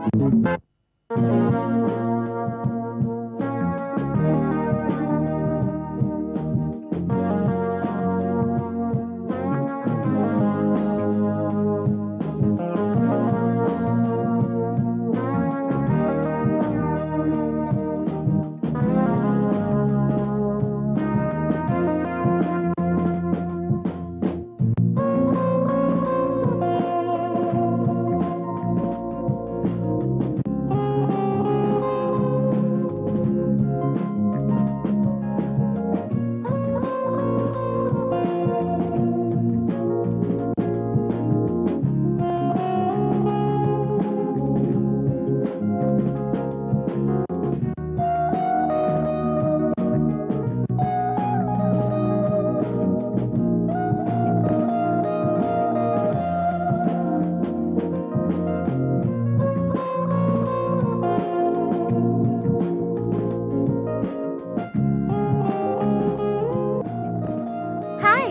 Hi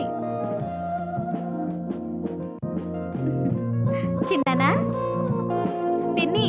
చిన్నానా పిన్ని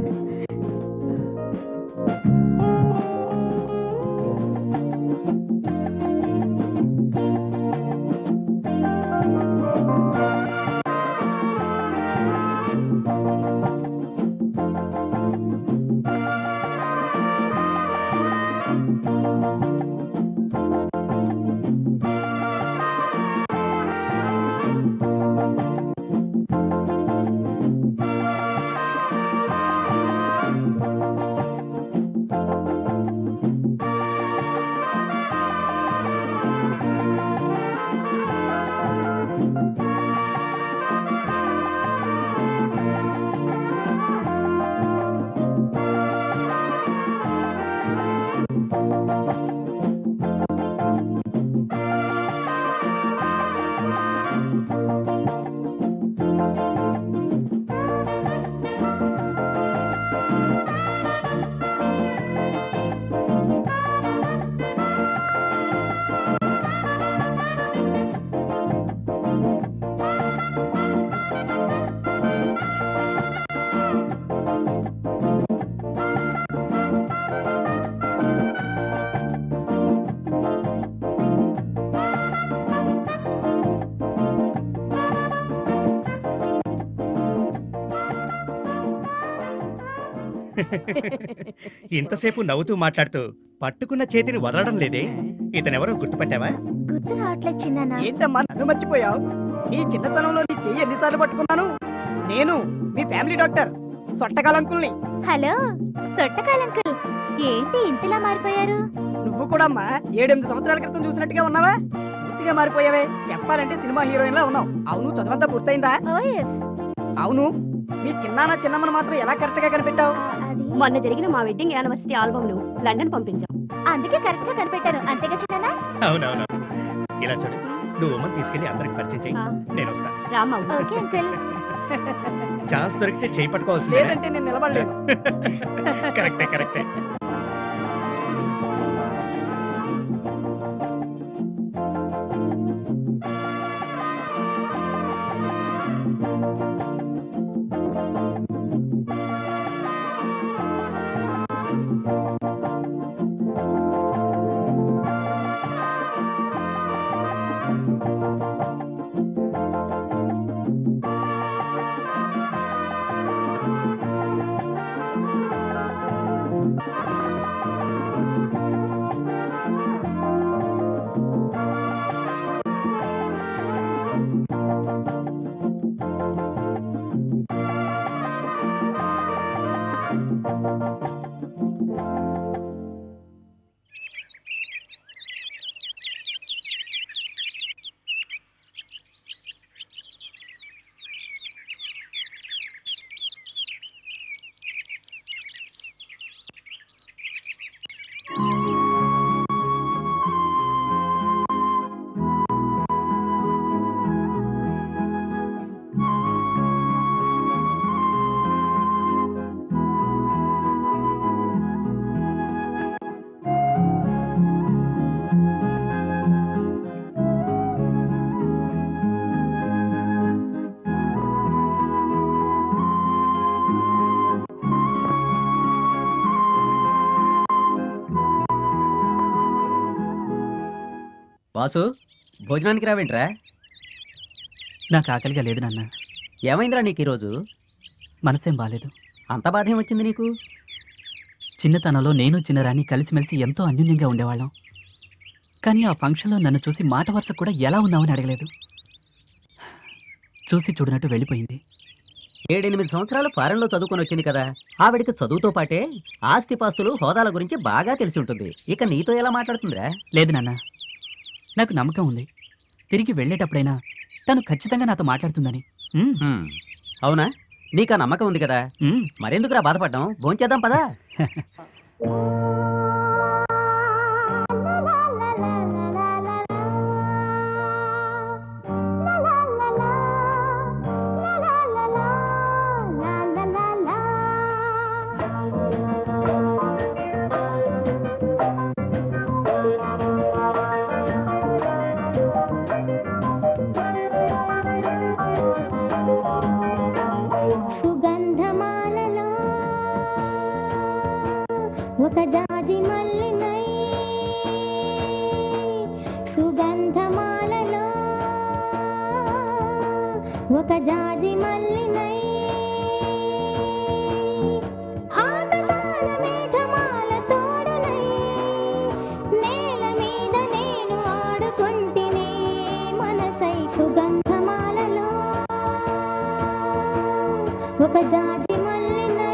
ఇంతసేపు నవ్వుతూ మాట్లాడుతూ పట్టుకున్న చేతిని వదలడం లేదే ఇతనెవరో గుర్తుపట్టావా గుర్తు రావట్లేదు చిన్నానా ఏంటమ్మా నన్ను మర్చిపోయావు నీ చిన్నతనంలో నీ చెయ్యి ఎన్నిసార్లు పట్టుకున్నాను నేను మీ ఫ్యామిలీ డాక్టర్ సొట్టకాలంకుల్ని హలో సొట్టకాయల అంకుల్ ఏంటి ఇంతలా మారిపోయారు నువ్వు కూడా అమ్మా ఏడెనిమిది సంవత్సరాల క్రితం చూసినట్టుగా ఉన్నావా పూర్తిగా మారిపోయావే చెప్పాలంటే సినిమా హీరోయిన్ లా ఉన్నావు అవును చదువంతా పూర్తయిందా ఓ ఎస్ అవును మీ చిన్నాన్న చిన్నమ్మను మాత్రం ఎలా కరెక్ట్ గా కనిపెట్టావు అది మొన్న జరిగిన మా వెడ్డింగ్ యానివర్సరీ ఆల్బమ్ ను లండన్ పంపించాం అందుకే కరెక్ట్ గా కనిపెట్టారు అంతేగా చిన్నానా అవునవును ఇలా చూడు నువ్వు ఉమ్మని తీసుకెళ్లి అందరికి పరిచయం చెయ్యి ఆ, నేను వస్తాను రామ్మా ఓకే అంకుల్ ఛాన్స్ దొరికితే చేయి పట్టుకోవాల్సిందే లేదంటే నేను నిలబడలేను కరెక్టే కరెక్టే వాసు భోజనానికి రావేంట్రా నాకు ఆకలిగా లేదు నాన్న ఏమైందిరా నీకు ఈరోజు మనసేం బాలేదు అంత బాధ ఏమొచ్చింది నీకు చిన్నతనంలో నేను చిన్నరాణి కలిసిమెలిసి ఎంతో అన్యోన్యంగా ఉండేవాళ్ళం కానీ ఆ ఫంక్షన్లో నన్ను చూసి మాట వరుస కూడా ఎలా ఉన్నావని అడగలేదు చూసి చూడనట్టు వెళ్ళిపోయింది ఏడెనిమిది సంవత్సరాలు ఫారెన్లో చదువుకొని వచ్చింది కదా ఆవిడికి చదువుతో పాటే ఆస్తిపాస్తులు హోదాల గురించి బాగా తెలిసి ఉంటుంది ఇక నీతో ఎలా మాట్లాడుతుందిరా లేదు నాన్న నాకు నమ్మకం ఉంది తిరిగి వెళ్ళేటప్పుడైనా తను ఖచ్చితంగా నాతో మాట్లాడుతుందని ఉమ్, హ్మ్. అవునా నీకు ఆ నమ్మకం ఉంది కదా ఉమ్. మరెందుకురా బాధపడ్డాం భోంచేద్దాం పదా సుగంధమాలలో ఒక జాజి మల్లినై సుగంధమాలలో ఒక జాజి మల్లినై ఆకాశాల మేఘమాల తోడునై నేల మీద నేను ఆడుకుంటినే మనసై సుగంధమాలలో ఒక జాజి మల్లినై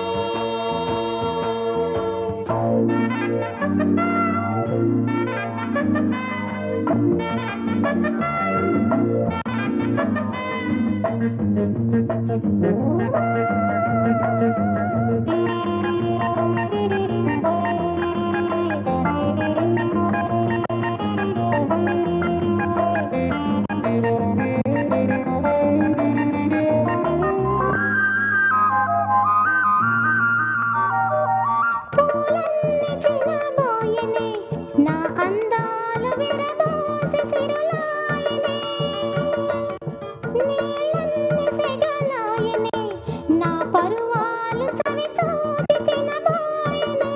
పూలన్నీ చిన్నబోయెనే, నా అందాలు విరబోసి సిరులాయెనే. నీళ్ళన్నీ సెగలాయెనే, నా పరువాలు చవిచూచి చిన్నబోయెనే.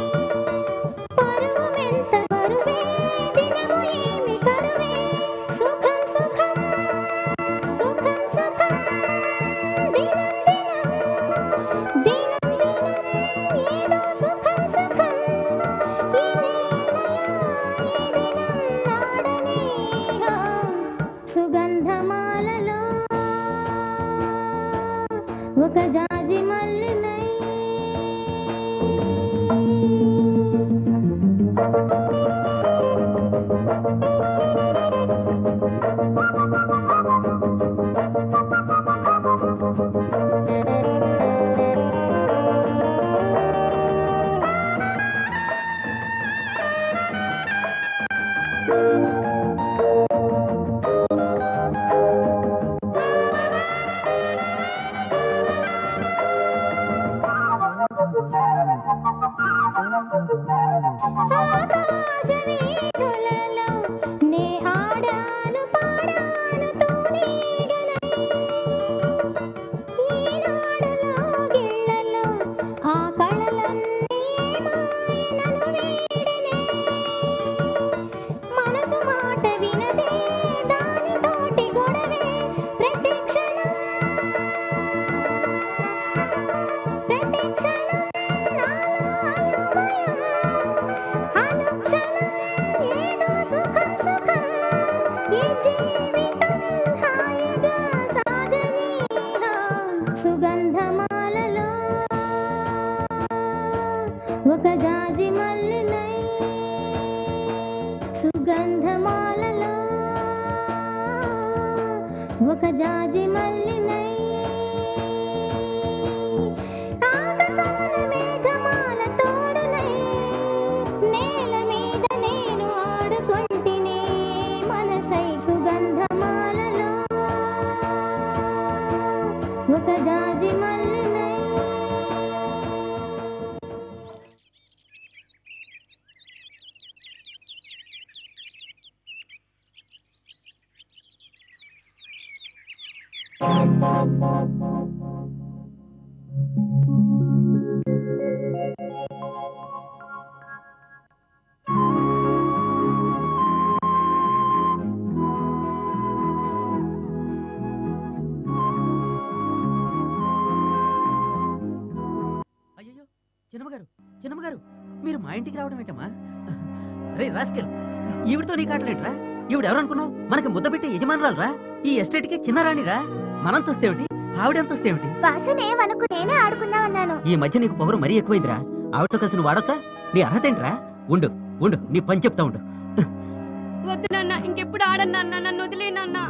పరువమెంత బరువే, దినము ఏమి కరువే, సుఖం సుఖం సుఖం సుఖం దినం దినం దినం దినం ఏదో సుఖం సుఖం ఈ నేలలో ఈ దినం నాడనేగా సుగంధమాలలో ఒక జాజి మల్లినై ఆకాశ వీధులలో నే ఆడాను పాడాను తూనీగనై ఈనాడులో గిళ్ళలో ఆ కళలన్నీ మాయనను వేడినే మనసు మాట వినదే దానితోటి గొడవే ప్రతి క్షణం ప్రతి క్షణం నాలో అయోమయం అనుక్షణం ఏదో సుఖం సుఖం ఈ జీవితం హాయిగా సాగనీహా సుగంధమాలలో ఒక జాజి మల్లినై సుగంధమాలలో ఒక జాజి మల్లినై ఆకాశాన మేఘమాల తోడునై నేల మీద నేను ఆడుకుంటినే మనసై సుగంధమాలలో ఒక జాజి మల్లినై చిన్నమ్మ గారు మీరు మా ఇంటికి రావడం ఏంటమ్మా రే రాస్కెల్ ఈవిడతో నీ కాటలేట్రా ఈవిడ ఎవరు అనుకున్నావు మనకి ముద్ద పెట్టి యజమానురాలు రా ఈ ఎస్టేట్కి చిన్న రాణిరా మనంతస్తేమిటి ఆవిడంతస్తేమిటి వాసన ఏమనుకు నేనే ఆడుకుందామన్నాను ఈ మధ్య నీకు పొగరు మరీ ఎక్కువైందిరా ఆవిడతో కలిసి నువ్వు వాడొచ్చా నీ అర్హత ఏంట్రా ఉండు ఉండు నీ పని చెప్తా ఉండు వద్దు నాన్న ఇంకెప్పుడు ఆడను నాన్న నన్ను వదిలే నాన్న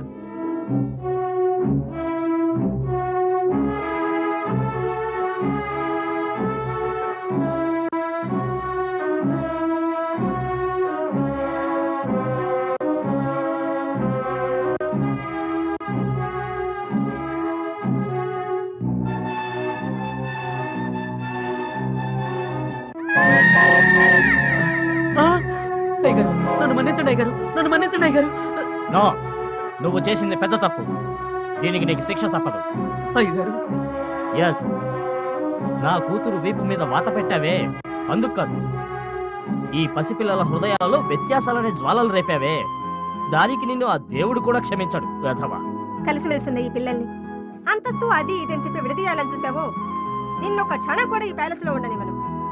ఆ! అయ్యగారు నన్ను మన్నించండి అయ్యగారు నన్ను మన్నించండి అయ్యగారు నో నువ్వు చేసింది పెద్ద తప్పు దీనికి నీకు శిక్ష తప్పదు అయ్యగారు ఎస్ నా కూతురు వీపు మీద వాత పెట్టావే అందుకు కాదు ఈ పసిపిల్లల హృదయాలలో వ్యత్యాసాలనే జ్వాలలు రేపావే దానికి నిన్ను ఆ దేవుడు కూడా క్షమించడు వేధవా కలిసిమెలిసి ఉన్న ఈ పిల్లల్ని అంతస్తు అది ఇది అని చెప్పి విడదీయాలని చూసావో నిన్నొక క్షణం కూడా ఈ ప్యాలెస్ లో ఉండనివ్వను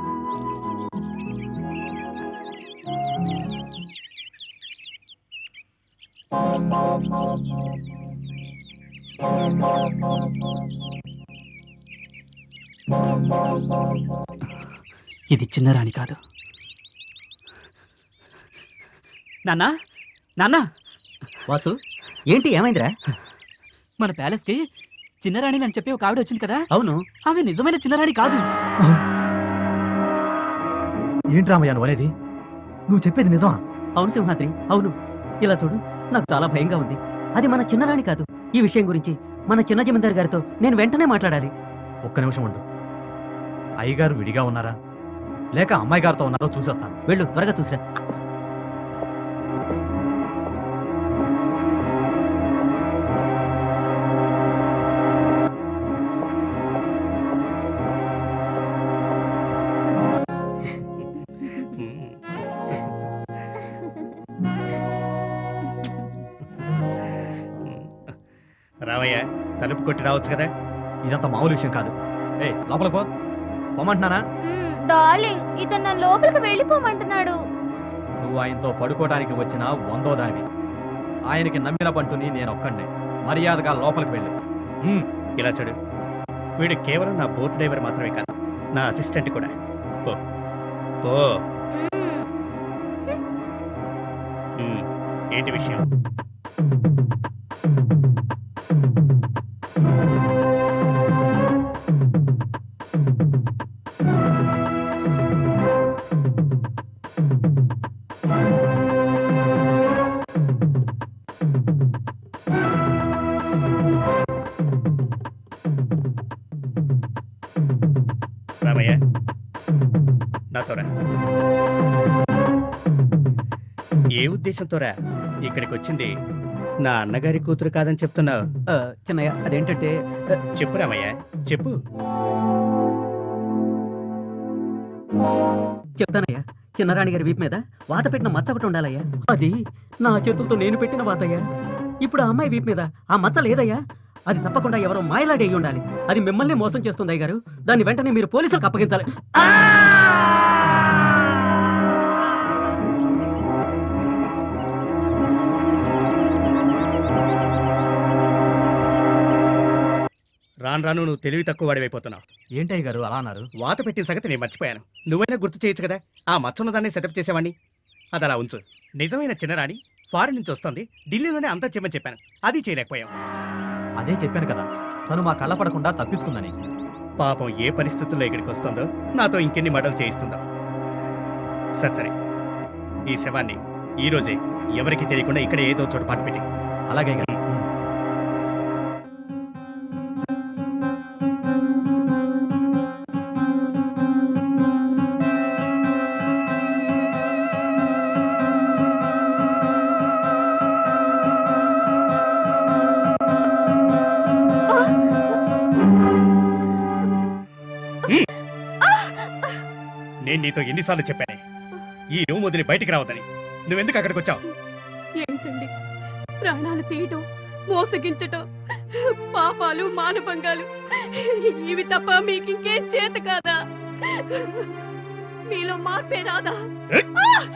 ఇది చిన్నరాణి కాదు నాన్నా నాన్నా వాసు ఏంటి ఏమైందిరా మన ప్యాలెస్కి చిన్నరాణి అని చెప్పి ఒక ఆవిడ వచ్చింది కదా అవును ఆమె నిజమైన చిన్నరాణి కాదు ఏంటి రామయ్య నువ్వు అనేది నువ్వు చెప్పేది నిజమా అవును సింహాద్రి అవును ఇలా చూడు నాకు చాలా భయంగా ఉంది అది మన చిన్నరాణి కాదు ఈ విషయం గురించి మన చిన్న జమీందారు గారితో నేను వెంటనే మాట్లాడాలి ఒక్క నిమిషం ఉండు అయ్యగారు విడిగా ఉన్నారా లేక అమ్మాయి గారితో ఉన్నారో చూసొస్తాను వెళ్ళు త్వరగా చూసిరా రావయ్య తలుపు కొట్టి రావచ్చు కదా ఇదంతా మామూలు విషయం కాదు ఏ లోపలికి పో పోమంటున్నానా డార్లింగ్ ఇతను నన్ను లోపలికి వెళ్ళిపోమంటున్నాడు నువ్వు ఆయనతో పడుకోవడానికి వచ్చిన వందో దానివి ఆయనకి నమ్మిన పంటుని నేను ఒక్కడినే మర్యాదగా లోపలికి వెళ్ళు ఉమ్, ఇలా చూడు వీడు కేవలం నా బోట్ డ్రైవర్ మాత్రమే కాదు నా అసిస్టెంట్ కూడా పో పో ఉమ్, ఏంటి విషయం రామయ్య నాతో రా ఏ ఉద్దేశంతో రా ఇక్కడికి వచ్చింది నా అన్నగారి కూతురు కాదని చెప్తున్నావు ఆ, చిన్నయ్య అదేంటంటే చెప్పు రామయ్య చెప్పు చెప్తానయ్యా చిన్నరాణి గారి వీపు మీద వాత పెట్టిన మచ్చ ఒకటి ఉండాలయ్యా అది నా చేతులతో నేను పెట్టిన వాతయ్యా ఇప్పుడు ఆ అమ్మాయి వీపు మీద ఆ మచ్చ లేదయ్యా అది తప్పకుండా ఎవరో మాయలాడి అయి ఉండాలి అది మిమ్మల్ని మోసం చేస్తుంది అయ్య గారు దాన్ని వెంటనే మీరు పోలీసులకు అప్పగించాలి ఆ! రాను రాను నువ్వు తెలివి తక్కువ వాడివైపోతున్నావు ఏంటి అయ్యగారు అలా అన్నారు వాత పెట్టిన సంగతి నేను మర్చిపోయాను నువ్వైనా గుర్తు చేయొచ్చు కదా ఆ మచ్చున్న దాన్ని సెటప్ చేసేవాడిని అది అలా ఉంచు నిజమైన చిన్నరాణి ఫారెన్ నుంచి వస్తుంది ఢిల్లీలోనే అంతా చెమ్మని చెప్పాను అది చేయలేకపోయాం అదే చెప్పాను కదా తను మా కళ్ళ పడకుండా తప్పించుకుందని పాపం ఏ పరిస్థితుల్లో ఇక్కడికి వస్తుందో నాతో ఇంకెన్ని మడలు చేయిస్తుందో సరే సరే ఈ శవాన్ని ఈ రోజే ఎవరికి తెలియకుండా ఇక్కడ ఏదో చోట పాటు పెట్టి అలాగే అయ్యగారు. ఉమ్. నేను నీతో ఎన్నిసార్లు చెప్పానే ఈ రూమ్ వదిలి బయటికి రావద్దని నువ్వెందుకు అక్కడికి వచ్చావు ఏంటండి ప్రాణాలు తీయటం మోసగించటం పాపాలు మానభంగాలు ఇవి తప్ప మీకు ఇంకేం చేత కాదా మీలో మార్పే రాదా ఏయ్!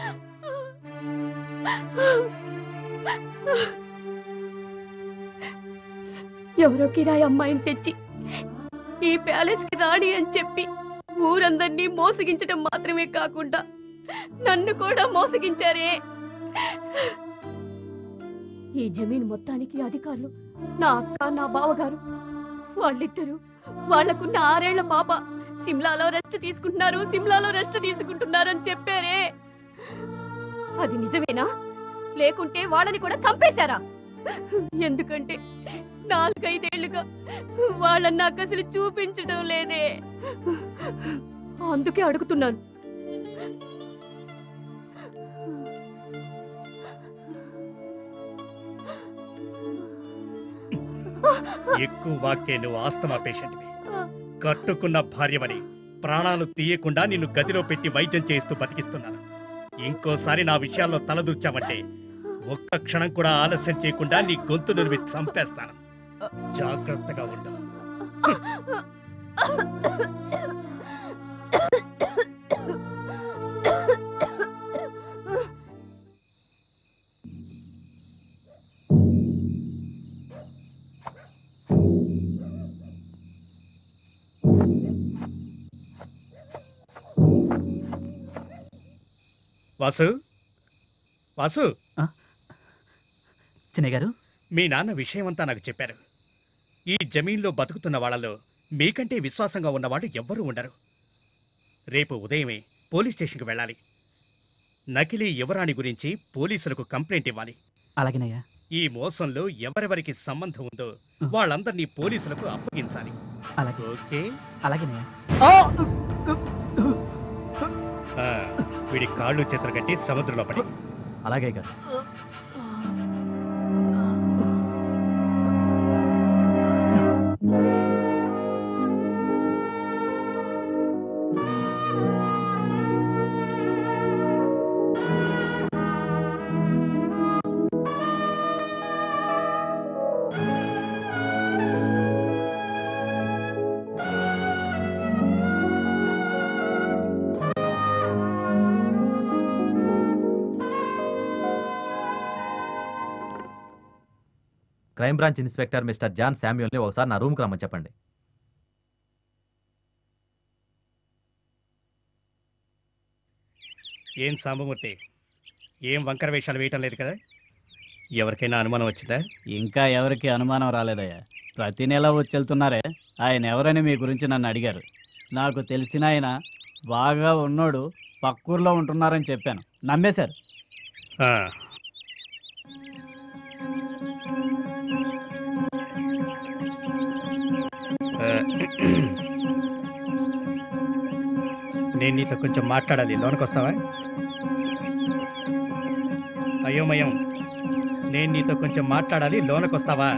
ఎవరో కిరాయి అమ్మాయిని తెచ్చి ఈ ప్యాలెస్ కి రాణి అని చెప్పి ఊరందరినీ మోసగించడం మాత్రమే కాకుండా నన్ను కూడా మోసగించారే ఈ జమీన్ మొత్తానికి అధికారులు నా అక్క నా బావగారు వాళ్ళిద్దరూ వాళ్లకున్న ఆరేళ్ల పాప సిమ్లాలో రెస్ట్ తీసుకుంటున్నారు సిమ్లాలో రెస్ట్ తీసుకుంటున్నారని చెప్పారే అది నిజమేనా లేకుంటే వాళ్ళని కూడా చంపేశారా ఎందుకంటే నాలుగైదేళ్లుగా వాళ్ళని నాకు అసలు చూపించడం లేదే అందుకే అడుగుతున్నాను ఎక్కువ వాక్కే నువ్వు ఆస్తమా పేషెంట్వి కట్టుకున్న భార్యవని ప్రాణాలు తీయకుండా నిన్ను గదిలో పెట్టి వైద్యం చేస్తూ బతికిస్తున్నాను ఇంకోసారి నా విషయాల్లో తలదూర్చావంటే ఒక్క క్షణం కూడా ఆలస్యం చేయకుండా నీ గొంతు నురివి చంపేస్తాను జాగ్రత్తగా ఉండు వాసు వాసు చిన్నయ్య గారు మీ నాన్న విషయమంతా నాకు చెప్పారు ఈ జమీన్లో బతుకుతున్న వాళ్ళలో మీకంటే విశ్వాసంగా ఉన్నవాడు ఎవ్వరూ ఉండరు రేపు ఉదయమే పోలీస్ స్టేషన్కి వెళ్ళాలి నకిలీ యువరాణి గురించి పోలీసులకు కంప్లైంట్ ఇవ్వాలి అలాగేనయ్యా ఈ మోసంలో ఎవరెవరికి సంబంధం ఉందో వాళ్ళందరినీ పోలీసులకు అప్పగించాలి అలాగే ఓకే అలాగేనయ్యా ఆ, వీడి కాళ్ళు చేతులు కట్టి సముద్రంలో పడి అలాగే గారు crime branch inspector mister John శామ్యూల్ని ఒకసారి నా రూమ్కి రమ్మని చెప్పండి ఏం సాంబమూర్తి ఏం వంకర వేషాలు వేయటం లేదు కదా ఎవరికైనా అనుమానం వచ్చిందా ఇంకా ఎవరికి అనుమానం రాలేదయ్యా ప్రతి నెల వచ్చి వెళ్తున్నారే ఆయన ఎవరని మీ గురించి నన్ను అడిగారు నాకు తెలిసిన ఆయన బాగా ఉన్నోడు పక్కూర్లో ఉంటున్నారని చెప్పాను నమ్మేశారు ఆ, ఆ, నేను నీతో కొంచెం మాట్లాడాలి లోనికి వస్తావా అయోమయం నేను నీతో కొంచెం మాట్లాడాలి లోనకి వస్తావా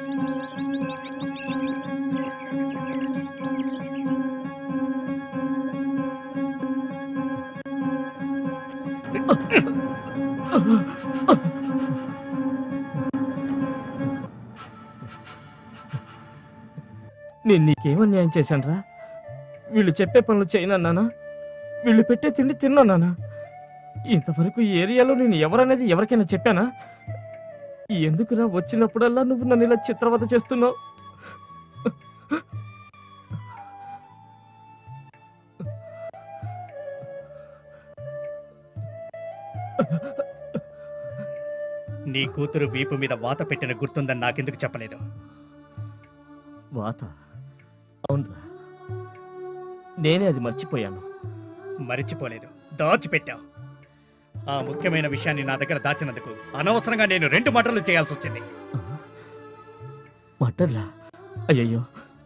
నేను నీకేమన్యాయం చేశానురా వీళ్ళు చెప్పే పనులు చేయనన్నానా వీళ్ళు పెట్టే తిండి తిన్నానా ఇంతవరకు ఈ ఏరియాలో నేను ఎవరనేది ఎవరికైనా చెప్పానా ఎందుకురా వచ్చినప్పుడల్లా నువ్వు నన్ను ఇలా చిత్రవద చేస్తున్నావు నీ కూతురు వీపు మీద వాత పెట్టిన గుర్తుందని నాకెందుకు చెప్పలేదు వాత అవునరా నేనే అది మర్చిపోయాను మరిచిపోలేదు దాచిపెట్టావు ఆ ముఖ్యమైన విషయాన్ని నా దగ్గర దాచినందుకు అనవసరంగా నేను రెండు మటర్లు చేయాల్సి వచ్చింది మటర్లా అయ్యయ్యో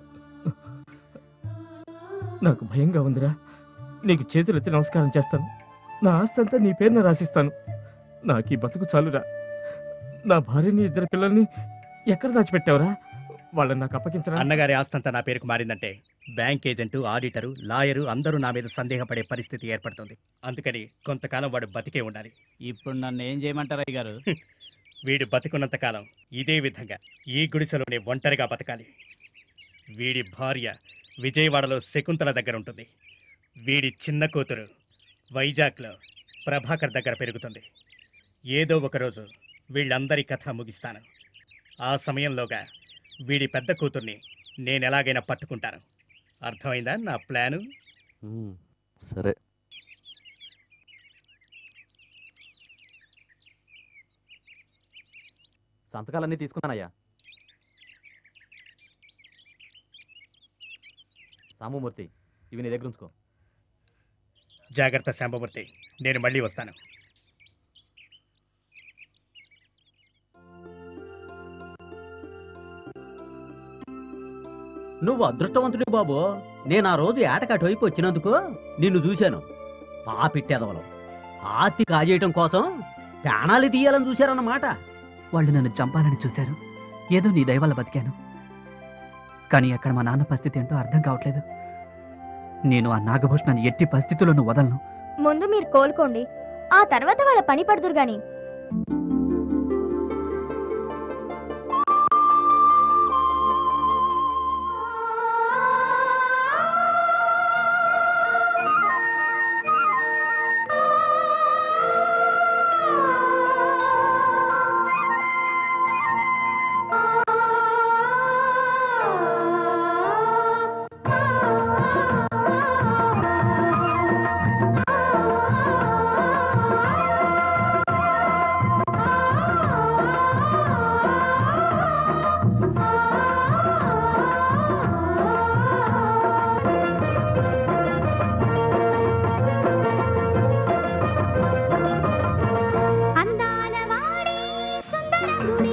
నాకు భయంగా ఉందిరా నీకు చేతులెత్తి నమస్కారం చేస్తాను నా ఆస్తి అంతా నీ పేరున రాసిస్తాను నాకు ఈ బతుకు చాలురా నా భార్యని ఇద్దరు పిల్లల్ని ఎక్కడ దాచిపెట్టావురా వాళ్ళని నాకు అప్పగించరా అన్నగారి ఆస్తంతా నా పేరుకు మారిందంటే బ్యాంక్ ఏజెంటు ఆడిటరు లాయరు అందరూ నా మీద సందేహపడే పరిస్థితి ఏర్పడుతుంది అందుకని కొంతకాలం వాడు బతికే ఉండాలి ఇప్పుడు నన్ను ఏం చేయమంటారు అయ్య గారు వీడు బతికున్నంత కాలం ఇదే విధంగా ఈ గుడిసెలోనే ఒంటరిగా బతకాలి వీడి భార్య విజయవాడలో శకుంతల దగ్గర ఉంటుంది వీడి చిన్న కూతురు వైజాగ్లో ప్రభాకర్ దగ్గర పెరుగుతుంది ఏదో ఒక రోజు వీళ్ళందరి కథ ముగిస్తాను ఆ సమయంలోగా వీడి పెద్ద కూతుర్ని నేను ఎలాగైనా పట్టుకుంటాను అర్థమైందా నా ప్లాను సరే సంతకాలన్నీ తీసుకున్నానయ్యా సాముమూర్తి ఇవి నీ దగ్గర ఉంచుకో జాగ్రత్త శాంబమూర్తి నేను మళ్ళీ వస్తాను నువ్వు అదృష్టవంతుడి బాబు నేను ఆ రోజు ఏటకాటు వైపు వచ్చినందుకు నిన్ను చూశాను ఆ పెట్టేదవలం ఆర్తి కాజేయటం కోసం ప్రాణాలు తీయాలని చూశారన్నమాట వాళ్ళు నన్ను చంపాలని చూశారు ఏదో నీ దయ వల్ల బతికాను కానీ అక్కడ మా నాన్న పరిస్థితి ఏంటో అర్థం కావట్లేదు నేను ఆ నాగభూషణాన్ని ఎట్టి పరిస్థితుల్లోనూ వదలను ముందు మీరు కోలుకోండి ఆ తర్వాత వాళ్ళ పని పడుతురు గాని అందాల వాడే సుందరంగుడే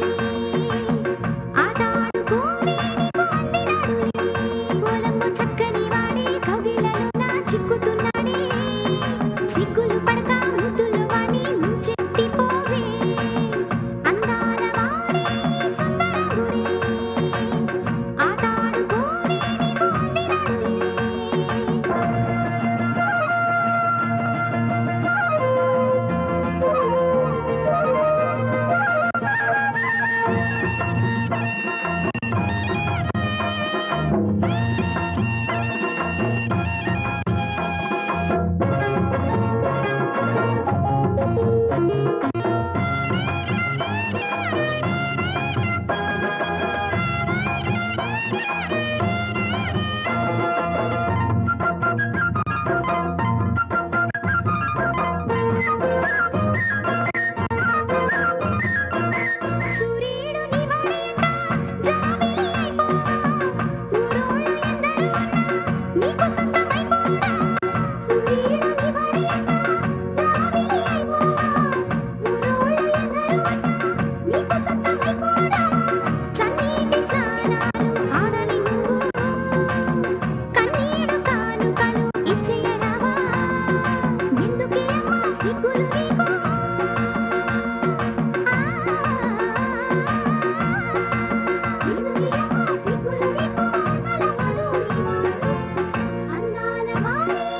ఆటాడుకోని నీకు అందినాడులే ఓలమ్మ చక్కని వాడే కవిళలో నా చిక్కుతున్నాడే సిగ్గులు పడక ముద్దులు వాణి ముంచెత్తిపోవే అందాల వాడే సుందరంగుడే ఆటాడుకోని నీకు అందినాడులే సూర్యుడు నివాళిందా జాబిలి అయిపోదా ఊరోళ్ళు ఎందరూ ఉన్నా నీకు సొంతమైపోదా సూర్యుడు నివాళిందా జాబిలి అయిపోదా ఊరోళ్ళు ఎందరూ ఉన్నా నీకు సొంతమైపోదా చన్నీటి స్నానాలు ఆడని నువ్వు కన్నీడు కానుకలు ఇచ్చేయరావా ఎందుకే అమ్మా సిగ్గులు నీకు అందాల వాడే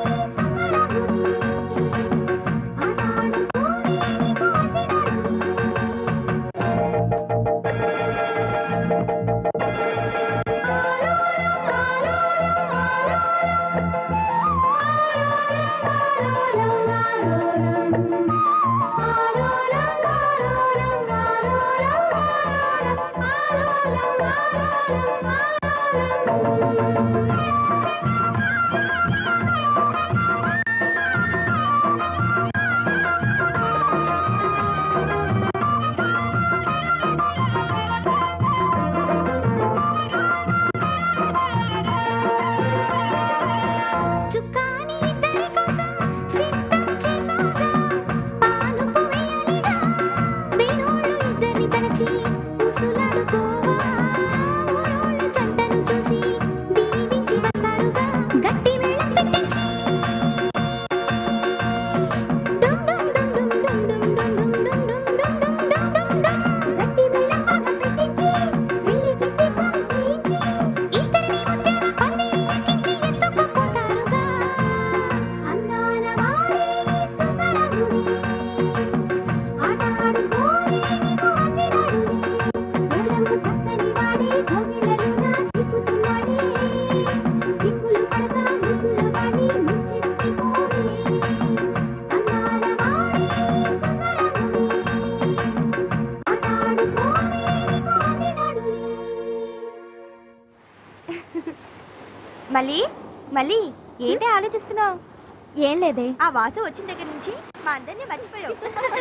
మళ్ళీ ఏంటి ఆలోచిస్తున్నావు ఏం లేదే ఆ వాసు వచ్చిన దగ్గర నుంచి మా అందరినీ మర్చిపోయావు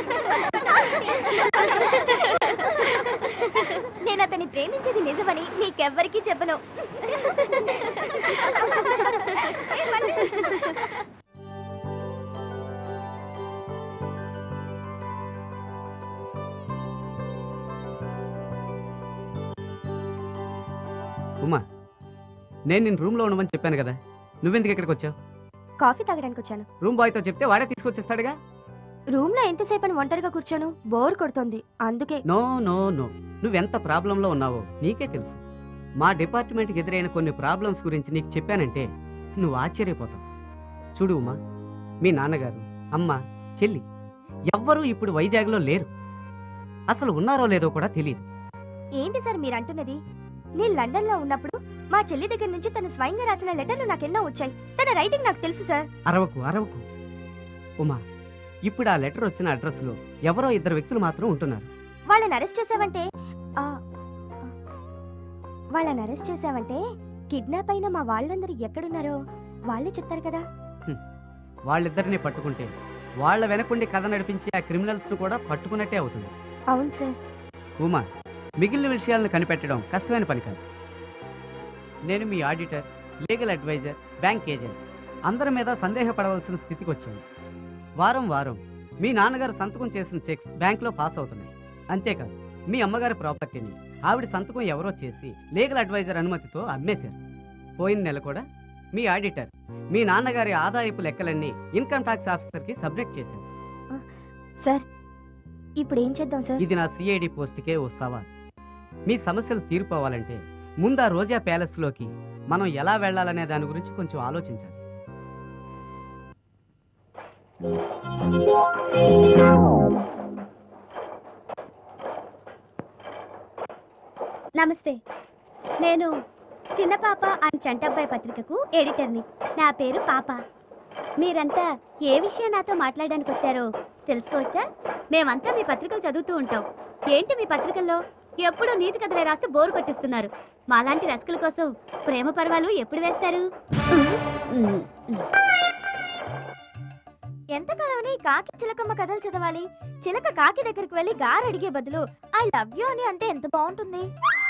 నేను అతన్ని ప్రేమించేది నిజమని నీకెవ్వరికీ చెప్పను ఉమా నేను నేను రూమ్లో ఉండమని చెప్పాను కదా నువ్వెందుకు ఇక్కడికి వచ్చావు కాఫీ తాగడానికి వచ్చాను రూమ్ బాయ్తో చెప్తే వాడే తీసుకొచ్చేస్తాడుగా రూమ్ లో ఎంతసేపు అని ఒంటరిగా కూర్చోను బోర్ కొడుతుంది అందుకే నో నో నో నువ్వెంత ప్రాబ్లంలో ఉన్నావో నీకే తెలుసు మా డిపార్ట్మెంట్కి ఎదురైన కొన్ని ప్రాబ్లమ్స్ గురించి నీకు చెప్పానంటే నువ్వు ఆశ్చర్యపోతావు చూడు ఉమా మీ నాన్నగారు అమ్మ చెల్లి ఎవ్వరూ ఇప్పుడు వైజాగ్లో లేరు అసలు ఉన్నారో లేదో కూడా తెలియదు ఏంటి సార్ మీరు అంటున్నది నేను లండన్ లో ఉన్నప్పుడు మా చెల్లి దగ్గర నుంచి తను స్వయంగా రాసిన లెటర్లు నాకెన్నో వచ్చాయి తన రైటింగ్ నాకు తెలుసు సార్ అరవకు అరవకు ఉమా ఇప్పుడు ఆ లెటర్ వచ్చిన అడ్రస్లో ఎవరో ఇద్దరు వ్యక్తులు మాత్రం ఉంటున్నారు వాళ్ళని అరెస్ట్ చేసావంటే ఆ, వాళ్ళని అరెస్ట్ చేసావంటే కిడ్నాప్ అయిన మా వాళ్ళందరూ ఎక్కడున్నారో వాళ్ళే చెప్తారు కదా వాళ్ళిద్దరిని పట్టుకుంటే వాళ్ళ వెనకుండి కథ నడిపించే ఆ క్రిమినల్స్ను కూడా పట్టుకున్నట్టే అవుతుంది అవును సార్ ఉమా మిగిలిన విషయాలను కనిపెట్టడం కష్టమైన పని కాదు నేను మీ auditor legal adviser bank agent అందరి మీద సందేహపడవలసిన స్థితికి వచ్చాను వారం వారం మీ నాన్నగారు సంతకం చేసిన చెక్స్ బ్యాంక్లో పాస్ అవుతున్నాయి అంతేకాదు మీ అమ్మగారి ప్రాపర్టీని ఆవిడ సంతకం ఎవరో చేసి లీగల్ అడ్వైజర్ అనుమతితో అమ్మేశారు పోయిన నెల కూడా మీ ఆడిటర్ మీ నాన్నగారి ఆదాయపు లెక్కలన్నీ ఇన్కమ్ ట్యాక్స్ ఆఫీసర్కి సబ్మిట్ చేశారు సార్ ఇప్పుడు ఏం చేద్దాం సార్ ఇది నా సిఐడి పోస్ట్కే ఓ సవాల్ మీ సమస్యలు తీరిపోవాలంటే ముందు ఆ రోజా ప్యాలెస్లోకి మనం ఎలా వెళ్ళాలనే దాని గురించి కొంచెం ఆలోచించాలి నమస్తే నేను చిన్న పాప అని చంటబ్బాయి పత్రికకు ఎడిటర్ని నా పేరు పాప మీరంతా ఏ విషయం నాతో మాట్లాడడానికి వచ్చారో తెలుసుకోవచ్చా మేమంతా మీ పత్రికలు చదువుతూ ఉంటాం ఏంటి మీ పత్రికల్లో ఎప్పుడూ నీతి కథలే రాస్తే బోరు కొట్టిస్తున్నారు మాలాంటి రసికుల కోసం ప్రేమ పర్వాలు ఎప్పుడు వేస్తారు ఎంతకాలమని కాకి చిలకమ్మ కథలు చదవాలి చిలక కాకి దగ్గరికి వెళ్ళి గారు అడిగే బదులు ఐ లవ్ యూ అని అంటే ఎంత బాగుంటుంది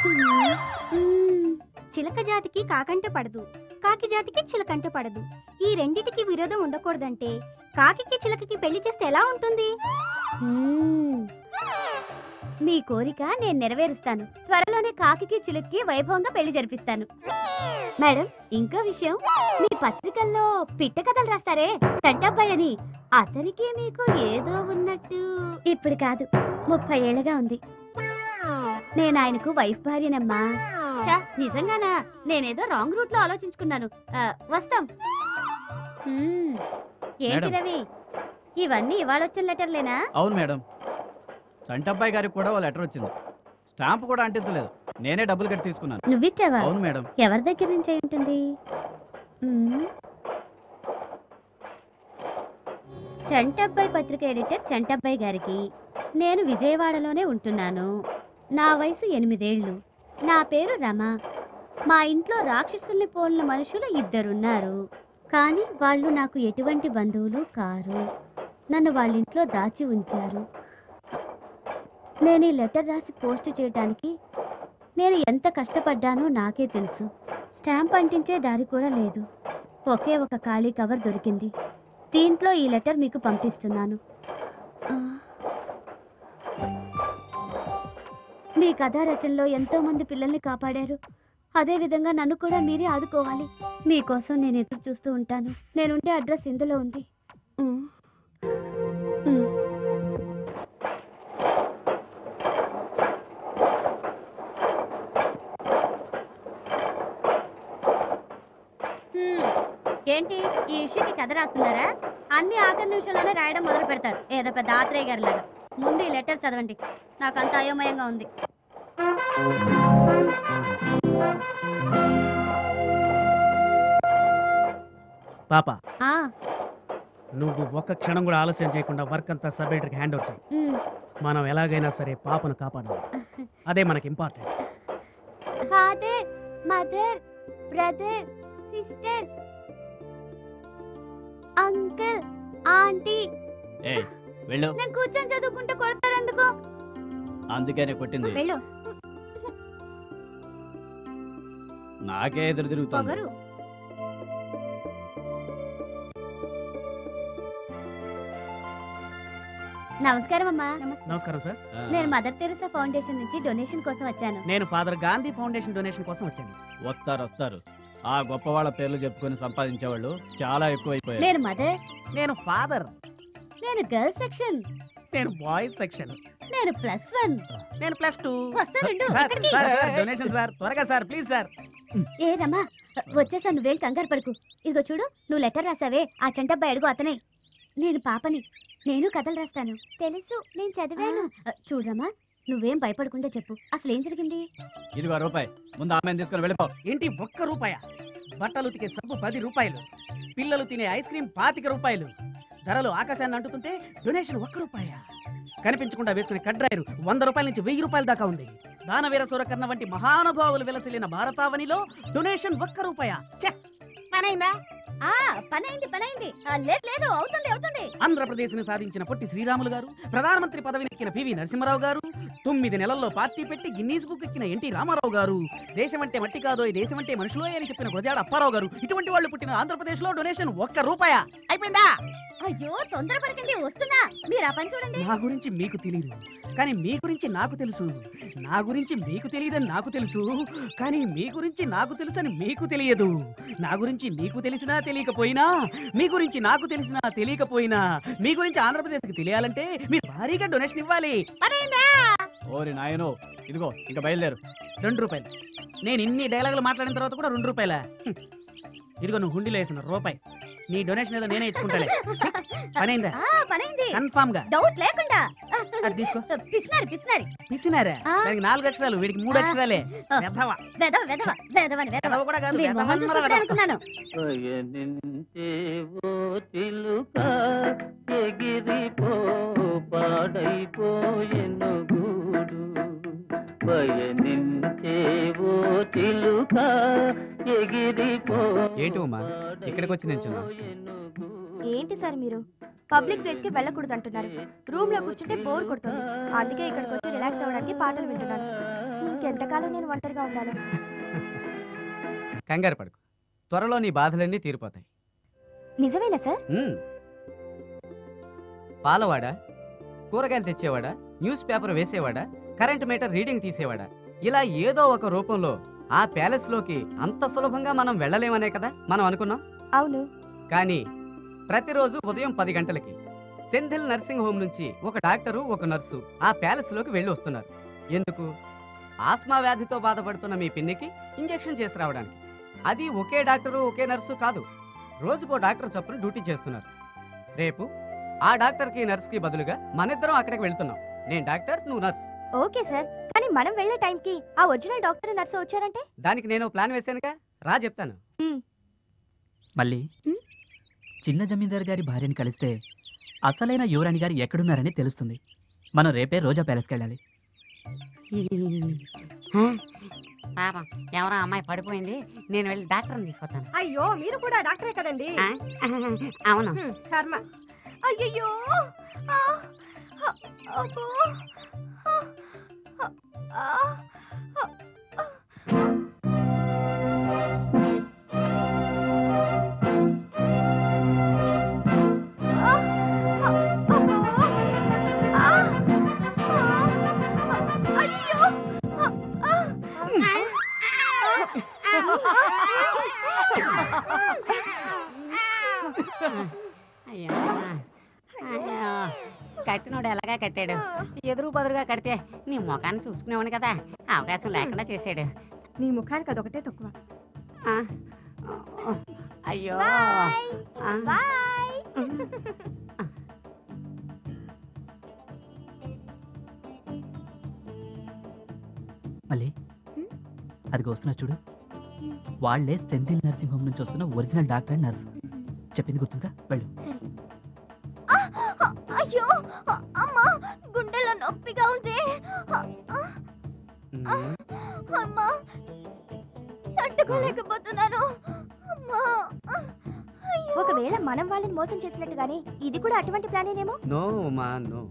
చిలక జాతికి కాకంట పడదు కాకి జాతికి చిలకంట పడదు ఈ రెండిటికి విరోధం ఉండకూడదంటే కాకికి చిలకకి పెళ్లి చేస్తే ఎలా ఉంటుంది మ్మ్. మీ కోరిక నేను నెరవేరుస్తాను త్వరలోనే కాకికి చిలుక్కి వైభవంగా పెళ్లి జరిపిస్తాను మేడం ఇంకో విషయం మీ పత్రికల్లో పిట్ట కథలు రాస్తారే తంటాబ్బాయి అని అతనికి మీకు ఏదో ఉన్నట్టు ఇప్పుడు కాదు ముప్పై ఏళ్ళగా ఉంది నేను ఆయనకు వైఫ్ భార్యనమ్మా ఛా, నిజంగానా నేనేదో రాంగ్ రూట్ లో ఆలోచించుకున్నాను ఆ, వస్తాం హ్మ్, ఏంటి మేడం. రవి ఇవన్నీ ఇవాళొచ్చిన లెటర్లేనా అవును మేడం చంటబ్బాయి గారికి కూడా ఓ లెటర్ వచ్చింది స్టాంప్ కూడా అంటించలేదు నేనే డబ్బులు కట్టి తీసుకున్నాను నువ్విచ్చావా అవును మేడం ఎవరి దగ్గర నుంచి అయి ఉంటుంది మ్మ్. చంటబ్బాయి పత్రిక ఎడిటర్ చంటబ్బాయి గారికి నేను విజయవాడలోనే ఉంటున్నాను నా వయసు ఎనిమిదేళ్ళు నా పేరు రమ మా ఇంట్లో రాక్షసుల్ని పోలిన మనుషులు ఇద్దరున్నారు కానీ వాళ్ళు నాకు ఎటువంటి బంధువులు కారు నన్ను వాళ్ళ ఇంట్లో దాచి ఉంచారు నేను ఈ లెటర్ రాసి పోస్ట్ చేయడానికి నేను ఎంత కష్టపడ్డానో నాకే తెలుసు స్టాంప్ అంటించే దారి కూడా లేదు ఒకే ఒక ఖాళీ కవర్ దొరికింది దీంట్లో ఈ లెటర్ మీకు పంపిస్తున్నాను ఆ. మీ కథా రచనలో ఎంతో మంది పిల్లల్ని కాపాడారు అదే విధంగా నన్ను కూడా మీరే ఆదుకోవాలి మీకోసం నేను ఎదురు చూస్తూ ఉంటాను నేనుండే అడ్రస్ ఇందులో ఉంది ఉమ్. ఉమ్. హ్మ్. ఏంటి ఈ ఇష్యూకి కథ రాస్తున్నారా అన్ని ఆఖరి నిమిషంలోనే రాయడం మొదలు పెడతారు ఏదో పెద్ద ఆత్రేయ గారి లాగా ముందు ఈ లెటర్ చదవండి నాకు అంత అయోమయంగా ఉంది పాప ఆ, నువ్వు ఒక్క క్షణం కూడా ఆలస్యం చేయకుండా వర్క్ అంతా సబ్ ఎడిటర్కి హ్యాండ్ ఓవర్ చేయి ఉమ్. మనం ఎలాగైనా సరే పాపను కాపాడాలి అదే మనకి important father mother brother sister uncle aunty ఏ వెళ్ళు నేను కూర్చొని చదువుకుంటే కొడతారు ఎందుకు అందుకేనే కొట్టింది వెళ్ళు నాకే ఎదురు తిరుగుతుంది పొగరు నమస్కారం అమ్మా నమస్కారం సార్ నేను మదర్ తెరిసా ఫౌండేషన్ నుంచి డొనేషన్ కోసం వచ్చాను నేను ఫాదర్ గాంధీ ఫౌండేషన్ డొనేషన్ కోసం వచ్చాను వస్తారు వస్తారు ఆ గొప్ప వాళ్ళ పేర్లు చెప్పుకొని సంపాదించేవాళ్ళు చాలా ఎక్కువైపోయారు నేను మదర్ నేను ఫాదర్ నేను గర్ల్స్ సెక్షన్ నేను బాయ్స్ సెక్షన్ నేను ప్లస్ వన్ నేను ప్లస్ టూ వస్తానండు సార్ ఎక్కడికి? సార్ సార్ డొనేషన్ సార్ త్వరగా సార్ ప్లీజ్ సార్ ఏ రమ్మా వచ్చేసా నువ్వేం కంగారు పడుకు ఇదిగో చూడు నువ్వు లెటర్ రాసావే ఆ చంటబ్బాయి అడుగు అతనే నేను పాపని నేను కథలు రాస్తాను తెలుసు నేను చదివాను చూడరమ్మా నువ్వేం భయపడకుండా చెప్పు అసలు ఏం జరిగింది ఇదిగో రూపాయి ముందు ఆమెను తీసుకొని వెళ్ళిపో ఏంటి ఒక్క రూపాయ బట్టలు ఉతికే సబ్బు పది రూపాయలు పిల్లలు తినే ఐస్ క్రీమ్ పాతిక రూపాయలు ధరలు ఆకాశాన్ని అంటుతుంటే డొనేషన్ ఒక్క రూపాయ కనిపించకుండా వేసుకునే కడ్రాయరు వంద రూపాయల నుంచి వెయ్యి రూపాయల దాకా ఉంది దానవీర సూరకర్ణ వంటి మహానుభావులు వెలసిల్లిన భారతావనిలో డొనేషన్ ఒక్క రూపాయ ఛే! పనైందా ఆ పనైంది పనైంది ఆ, లేదు లేదు అవుతుంది అవుతుంది ఆంధ్రప్రదేశ్ని సాధించిన పొట్టి శ్రీరాములు గారు ప్రధానమంత్రి పదవిని ఎక్కిన పివి నరసింహారావు గారు తొమ్మిది నెలల్లో పార్టీ పెట్టి గిన్నీస్ బుక్ ఎక్కిన ఎన్టీ రామారావు గారు దేశం అంటే మట్టి కాదో ఈ దేశం అంటే మనుషులో అని చెప్పిన గురజాడ అప్పారావు గారు ఇటువంటి వాళ్ళు పుట్టిన ఆంధ్రప్రదేశ్ లో డొనేషన్ ఒక్క రూపాయ అయిపోయిందా అయ్యో తొందరపడకండి వస్తున్నా మీరు ఆ పని చూడండి నా గురించి మీకు తెలియదు కానీ మీ గురించి నాకు తెలుసు నా గురించి మీకు తెలియదని నాకు తెలుసు కానీ మీ గురించి నాకు తెలుసని మీకు తెలియదు నా గురించి నీకు తెలిసినా తెలియకపోయినా మీ గురించి నాకు తెలిసినా తెలియకపోయినా మీ గురించి ఆంధ్రప్రదేశ్కి తెలియాలంటే మీరు భారీగా డొనేషన్ ఇవ్వాలి పనైందా? ఓరి నాయను ఇదిగో ఇంకా బయలుదేరు రెండు రూపాయలు నేను ఇన్ని డైలాగులు మాట్లాడిన తర్వాత కూడా రెండు రూపాయల ఇదిగో నువ్వు హుండీలో వేసిన రూపాయి నీ డొనేషన్ ఏదో నేనే ఇచ్చుకుంటాలే ఛీ, పనైందా ఆ పనైంది కన్ఫామ్ గా డౌట్ లేకుండా అది తీసుకో పిసినారి పిసినారి పిసినారా ఆ. దానికి నాలుగు అక్షరాలు వీడికి మూడు ఆ. అక్షరాలే ఆ. వెధవ వెదవ వెదవ వెదవని వెదవ వెధవ కూడా కాదు మీ వెధవ మొహం అన్నర చూసినప్పుడే వెధవ. అనుకున్నాను పయనించేవో చిలుక ఎగిరిపో పాడైపోయెను గూడు పయనించేవో చిలుక ఎగిరిపో ఏంటి ఉమా ఇక్కడికి వచ్చి నిల్చున్నావు ఏంటి సార్ మీరు పబ్లిక్ ప్లేస్ కి వెళ్ళకూడదు అంటున్నారు రూమ్ లో కూర్చుంటే బోర్ కొడుతుంది అందుకే ఇక్కడికి వచ్చి రిలాక్స్ అవ్వడానికి పాటలు వింటున్నాను ఇంకెంతకాలం నేను ఒంటరిగా ఉండాలి కంగారు పడుకు త్వరలో నీ బాధలన్నీ తీరిపోతాయి నిజమేనా సార్ ఉమ్. పాలవాడా కూరగాయలు తెచ్చేవాడా న్యూస్ పేపర్ వేసేవాడా కరెంట్ మీటర్ రీడింగ్ తీసేవాడా ఇలా ఏదో ఒక రూపంలో ఆ ప్యాలెస్లోకి అంత సులభంగా మనం వెళ్ళలేమనే కదా మనం అనుకున్నాం అవును కానీ ప్రతిరోజు ఉదయం పది గంటలకి సెంధిల్ నర్సింగ్ హోమ్ నుంచి ఒక డాక్టరు ఒక నర్సు ఆ ప్యాలెస్లోకి వెళ్ళి వస్తున్నారు ఎందుకు ఆస్మా వ్యాధితో బాధపడుతున్న మీ పిన్నికి ఇంజెక్షన్ చేసి రావడానికి అది ఒకే డాక్టరు ఒకే నర్సు కాదు రోజుకో డాక్టర్ చొప్పున డ్యూటీ చేస్తున్నారు రేపు ఆ డాక్టర్కి నర్స్కి బదులుగా మనిద్దరం అక్కడికి వెళ్తున్నాం నేను డాక్టర్ నువ్వు నర్స్ ఓకే సార్ కానీ మనం వెళ్ళే టైంకి ఆ ఒరిజినల్ డాక్టర్ నర్సు వచ్చారంటే దానికి నేను ప్లాన్ వేశానుగా రా చెప్తాను మళ్ళీ చిన్న జమీందార్ గారి భార్యని కలిస్తే అసలైన యువరాణి గారు ఎక్కడున్నారని తెలుస్తుంది మనం రేపే రోజా ప్యాలెస్కి వెళ్ళాలి పాపం ఎవరో అమ్మాయి పడిపోయింది నేను వెళ్ళి డాక్టర్ని తీసుకొస్తాను అయ్యో మీరు కూడా డాక్టరే కదండి ఆ? అవును హ్మ్, కర్మ అయ్యయ్యో ఆ, ఆ, అబ్బో ఆ, ఆ, ఆ, ఆ. ఆ, ఆ, అబ్బో. ఆ, ఆ, ఆ, అయ్యో ఆ, ఆ. అయ్యో అయ్యో కట్టినోడు ఎలాగా కట్టాడు ఎదురు బదురుగా కడితే నీ ముఖాన్ని చూసుకునేవాడు కదా అవకాశం లేకుండా చేశాడు నీ ముఖానికి అదొకటే తక్కువ ఆ, అయ్యో ఆ. బాయ్ మళ్ళీ అది వస్తున్నా చూడు వాళ్ళే సెంధిల్ నర్సింగ్ హోమ్ నుంచి వస్తున్న ఒరిజినల్ డాక్టర్ అండ్ నర్స్ చెప్పింది గుర్తుందా వెళ్ళు సరే ఆ, ఆ, అయ్యో ఆ, అమ్మా గుండెలో నొప్పిగా ఉంది ఆ, ఆ, ఆ, అమ్మా తట్టుకోలేకపోతున్నాను అమ్మా ఆ, అయ్యో ఒకవేళ మనం వాళ్ళని మోసం చేసినట్టుగానే ఇది కూడా అటువంటి ప్లానేనేమో నో ఉమా నో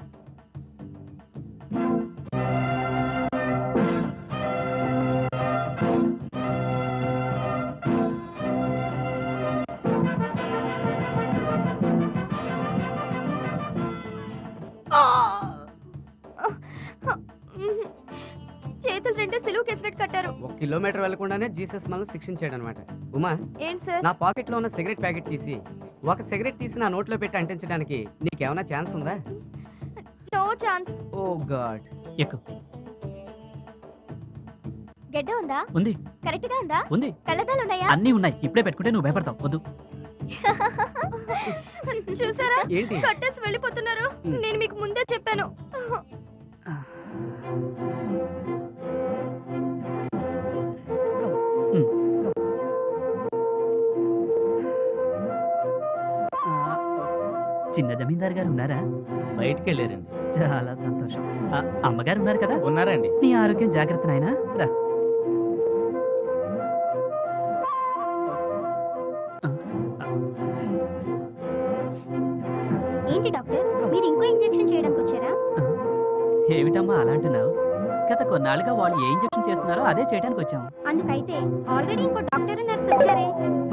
చేతులు రెండు సిలువు కేసినట్టు కట్టారు ఒక కిలోమీటర్ వెళ్లకుండానే జీసస్ మనల్ని శిక్షించాడు అనమాట ఉమా ఏంటి సార్ నా పాకెట్లో ఉన్న సిగరెట్ ప్యాకెట్ తీసి ఒక సిగరెట్ తీసి నా నోట్లో పెట్టి అంటించడానికి నీకేమైనా ఛాన్స్ ఉందా నో ఛాన్స్ ఓ గాడ్ ఎక్కు గడ్డ ఉందా ఉంది కరెక్ట్ గా ఉందా ఉంది కళ్ళద్దాలు ఉన్నాయా అన్నీ ఉన్నాయి ఇప్పుడే పెట్టుకుంటే నువ్వు భయపడతావు వద్దు చూసారా ఏంటి? కట్టేసి వెళ్ళిపోతున్నారు నేను మీకు ముందే చెప్పాను చిన్న జమీందారు గారు ఉన్నారా బయటికి వెళ్ళారండి చాలా సంతోషం ఆ, అమ్మగారు ఉన్నారు కదా ఉన్నారండి నీ ఆరోగ్యం జాగ్రత్త నాయనా రా ఏంటి డాక్టర్ మీరు ఇంకో ఇంజెక్షన్ చేయడానికి వచ్చారా ఏమిటమ్మా అలా అంటున్నావు గత కొన్నాళ్ళుగా వాళ్ళు ఏ ఇంజెక్షన్ చేస్తున్నారో అదే చేయడానికి వచ్చాము అందుకైతే ఆల్రెడీ ఇంకో డాక్టర్ నర్స్ వచ్చారే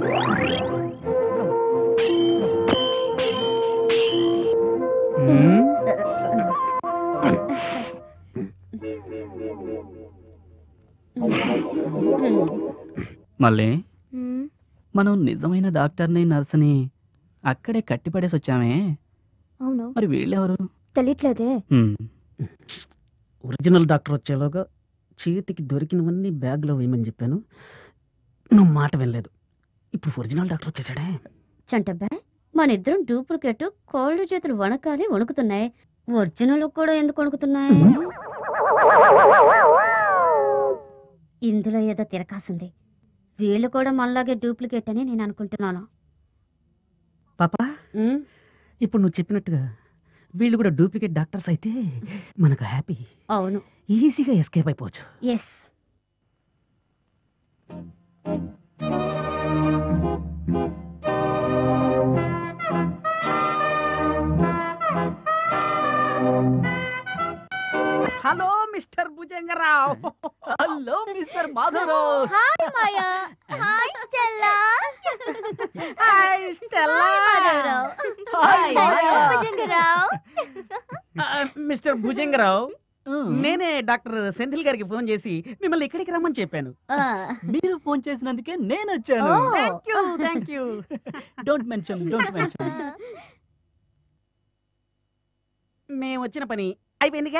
మళ్ళీ మనం నిజమైన డాక్టర్ని నర్సుని అక్కడే కట్టిపడేసి వచ్చామే అవును మరి వీళ్ళెవరు తెలియట్లేదే హ్మ్. ఒరిజినల్ డాక్టర్ వచ్చేలోగా చేతికి దొరికినవన్నీ బ్యాగ్లో వేయమని చెప్పాను నువ్వు మాట వినలేదు ఇప్పుడు ఒరిజినల్ డాక్టర్ వచ్చేసాడే చంటబ్బాయ్ మన ఇద్దరం డూప్లికేట్ కాళ్ళు చేతులు వణకాలి వణుకుతున్నాయి ఒరిజినల్ కూడా ఎందుకు వణుకుతున్నాయి ఇందులో ఏదో తిరకాసుంది వీళ్ళు కూడా మనలాగే డూప్లికేట్ అని నేను అనుకుంటున్నాను పాపా ఇప్పుడు నువ్వు చెప్పినట్టుగా వీళ్ళు కూడా డూప్లికేట్ డాక్టర్స్ అయితే మనకు హ్యాపీ అవును ఈజీగా ఎస్కేప్ అయిపోవచ్చు yes hello mister Bhujanga Rao hello mister Madhavarao hi మాయా hi Stella hi Stella Madhavarao hi మాయా. భుజంగరావు మిస్టర్ భుజంగరావు నేనే డాక్టర్ సెంథిల్ గారికి ఫోన్ చేసి మిమ్మల్ని ఇక్కడికి రమ్మని చెప్పాను మీరు ఫోన్ చేసినందుకే నేను వచ్చాను thank you thank you don't mention don't mention మేము వచ్చిన పని అయిపోయిందిగా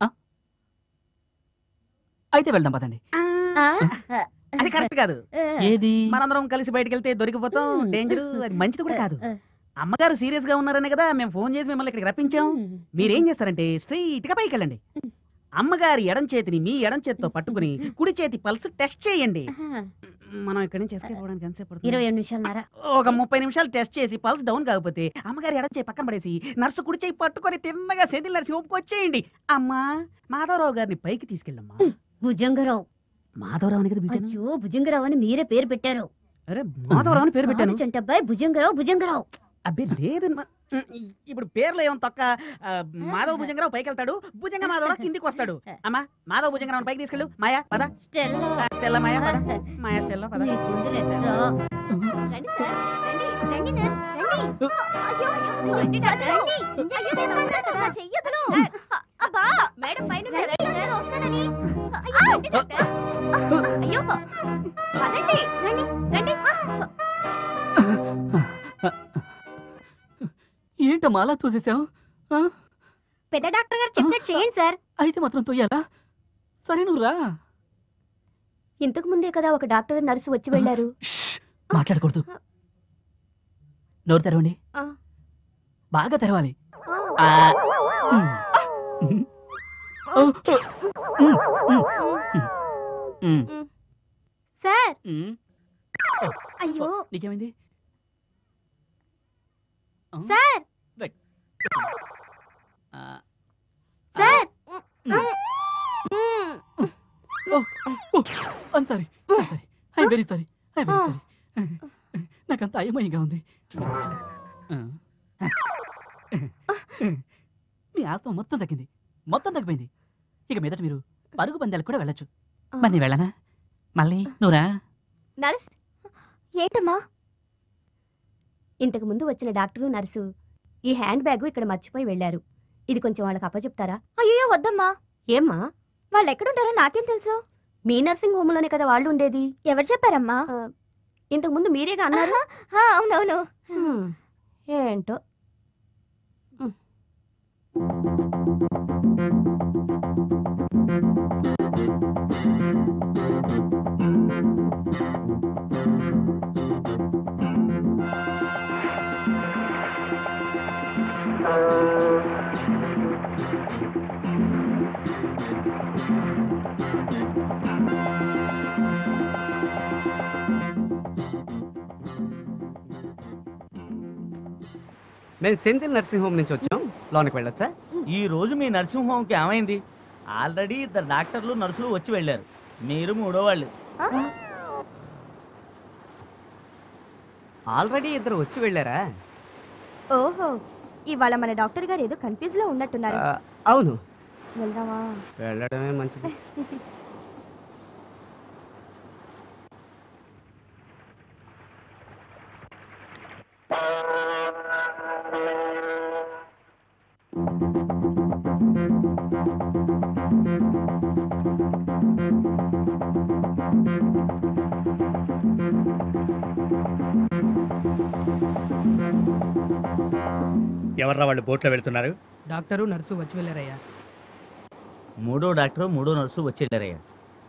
అయితే వెళ్దాం పదండి అది కరెక్ట్ కాదు ఏది మనందరం కలిసి బయటికి వెళ్తే దొరికిపోతాం డేంజర్ అది మంచిది కూడా కాదు అమ్మగారు సీరియస్ గా ఉన్నారనే కదా మేము ఫోన్ చేసి మిమ్మల్ని ఇక్కడికి రప్పించాం మీరేం చేస్తారంటే స్ట్రైట్ గా పైకి వెళ్ళండి అమ్మగారి ఎడం చేతిని మీ ఎడం చేతితో పట్టుకుని కుడి చేతి పల్స్ టెస్ట్ చేయండి మనం ఇక్కడి నుంచి ఎస్కేప్ అవ్వడానికి ఎంతసేపు పడుతుంది? ఇరవై నిమిషాలన్నర ఒక ముప్పై నిమిషాలు టెస్ట్ చేసి పల్స్ డౌన్ కాకపోతే అమ్మగారి ఎడం చేయి పక్కన పడేసి నర్సు కుడి చేయి పట్టుకొని తిన్నగా సెంధిల్ నర్సి ఒప్పుకొచ్చేయండి అమ్మా మాధవరావు గారిని పైకి తీసుకెళ్ళమ్మా భుజంగరావు మాధవరావు అని కదా పిలిచాను అయ్యో భుజంగరావు అని మీరే పేరు పెట్టారు అరే మాధవరావు అని పేరు పెట్టాను కాదు చంటబ్బాయ్ భుజంగరావు భుజంగరావు అబ్బే లేదమ్మా ఇప్పుడు పేర్లు ఏమో తొక్క ఆ, మాధవ భుజంగరావు పైకి వెళ్తాడు భుజంగ మాధవరావు కిందికి వస్తాడు అమ్మా మాధవ భుజంగరావు పైకి తీసుకెళ్ళు మాయా పద స్టెల్లా ఆ, స్టెల్లా మాయా పద మాయా స్టెల్లా పద నీకుందిలే, రా. రండి సార్ రండి రండి నర్స్ రండి అయ్యో రండి డాక్టర్ రండి ఇంజెక్షన్ చేస్తాను కదా చెయ్యదును అబ్బా మేడం పైన రండి వస్తానని అయ్యో రండి డాక్టర్ అయ్యో పదండి రండి రండి ఏంటమ్మా అలా తోసేసావు పెద్ద డాక్టర్ గారు చెప్పినట్టు చేయండి సార్ అయితే మాత్రం తోయాలా సరే నువ్వు రా ఇంతకు ముందే కదా ఒక డాక్టర్ నర్సు వచ్చి వెళ్ళారు మాట్లాడకూడదు నోరు తెరవండి ఆ. బాగా తెరవాలి ఆ. ఆ. ఉమ్. ఉమ్. ఉమ్. ఉమ్. ఉమ్. సార్ ఉమ్. అయ్యో నీకేమైంది సార్ వెయిట్. ఆ. Sir I'm sorry I'm sorry I very sorry I very sorry నాకంత అయమయంగా ఉంది మీ ఆస్తం మొత్తం తగ్గింది మొత్తం తగ్గిపోయింది ఇక మీదట మీరు పరుగు పందాలకు కూడా వెళ్ళొచ్చు మరి నేను వెళ్ళనా మళ్ళీ నువ్వురా నర్స్ ఏంటమ్మా ఇంతకు ముందు వచ్చిన డాక్టరు నర్సు ఈ హ్యాండ్ బ్యాగ్ ఇక్కడ మర్చిపోయి వెళ్ళారు ఇది కొంచెం వాళ్ళకి అప్పచెప్తారా అయ్యో వద్దమ్మా ఏమ్మా వాళ్ళు ఎక్కడుంటారో నాకేం తెలుసు మీ నర్సింగ్ హోమ్లోనే కదా వాళ్ళు ఉండేది ఎవరు చెప్పారమ్మా ఇంతకు ముందు మీరేగా అన్నారు ఆ, అవునవును హ్మ్, ఏంటో హ్మ్. మేము సెంధిల్ నర్సింగ్ హోమ్ నుంచి వచ్చాం లోనికి వెళ్ళొచ్చా ఈ రోజు మీ నర్సింగ్ హోమ్కి ఏమైంది ఆల్రెడీ ఇద్దరు డాక్టర్లు నర్సులు వచ్చి వెళ్ళారు మీరు మూడో వాళ్ళు ఆల్రెడీ ఇద్దరు వచ్చి వెళ్ళారా ఓహో ఇవాళ మన డాక్టర్ గారు ఏదో కన్ఫ్యూజ్ లో ఉన్నట్టున్నారు ఆ, అవును వెళ్దామా వెళ్ళడమే మంచిది ఎవర్రా వాళ్ళు బోట్లో వెళ్తున్నారు డాక్టరు నర్సు వచ్చి వెళ్ళారయ్యా మూడో డాక్టర్ మూడో నర్సు వచ్చి వెళ్ళారయ్యా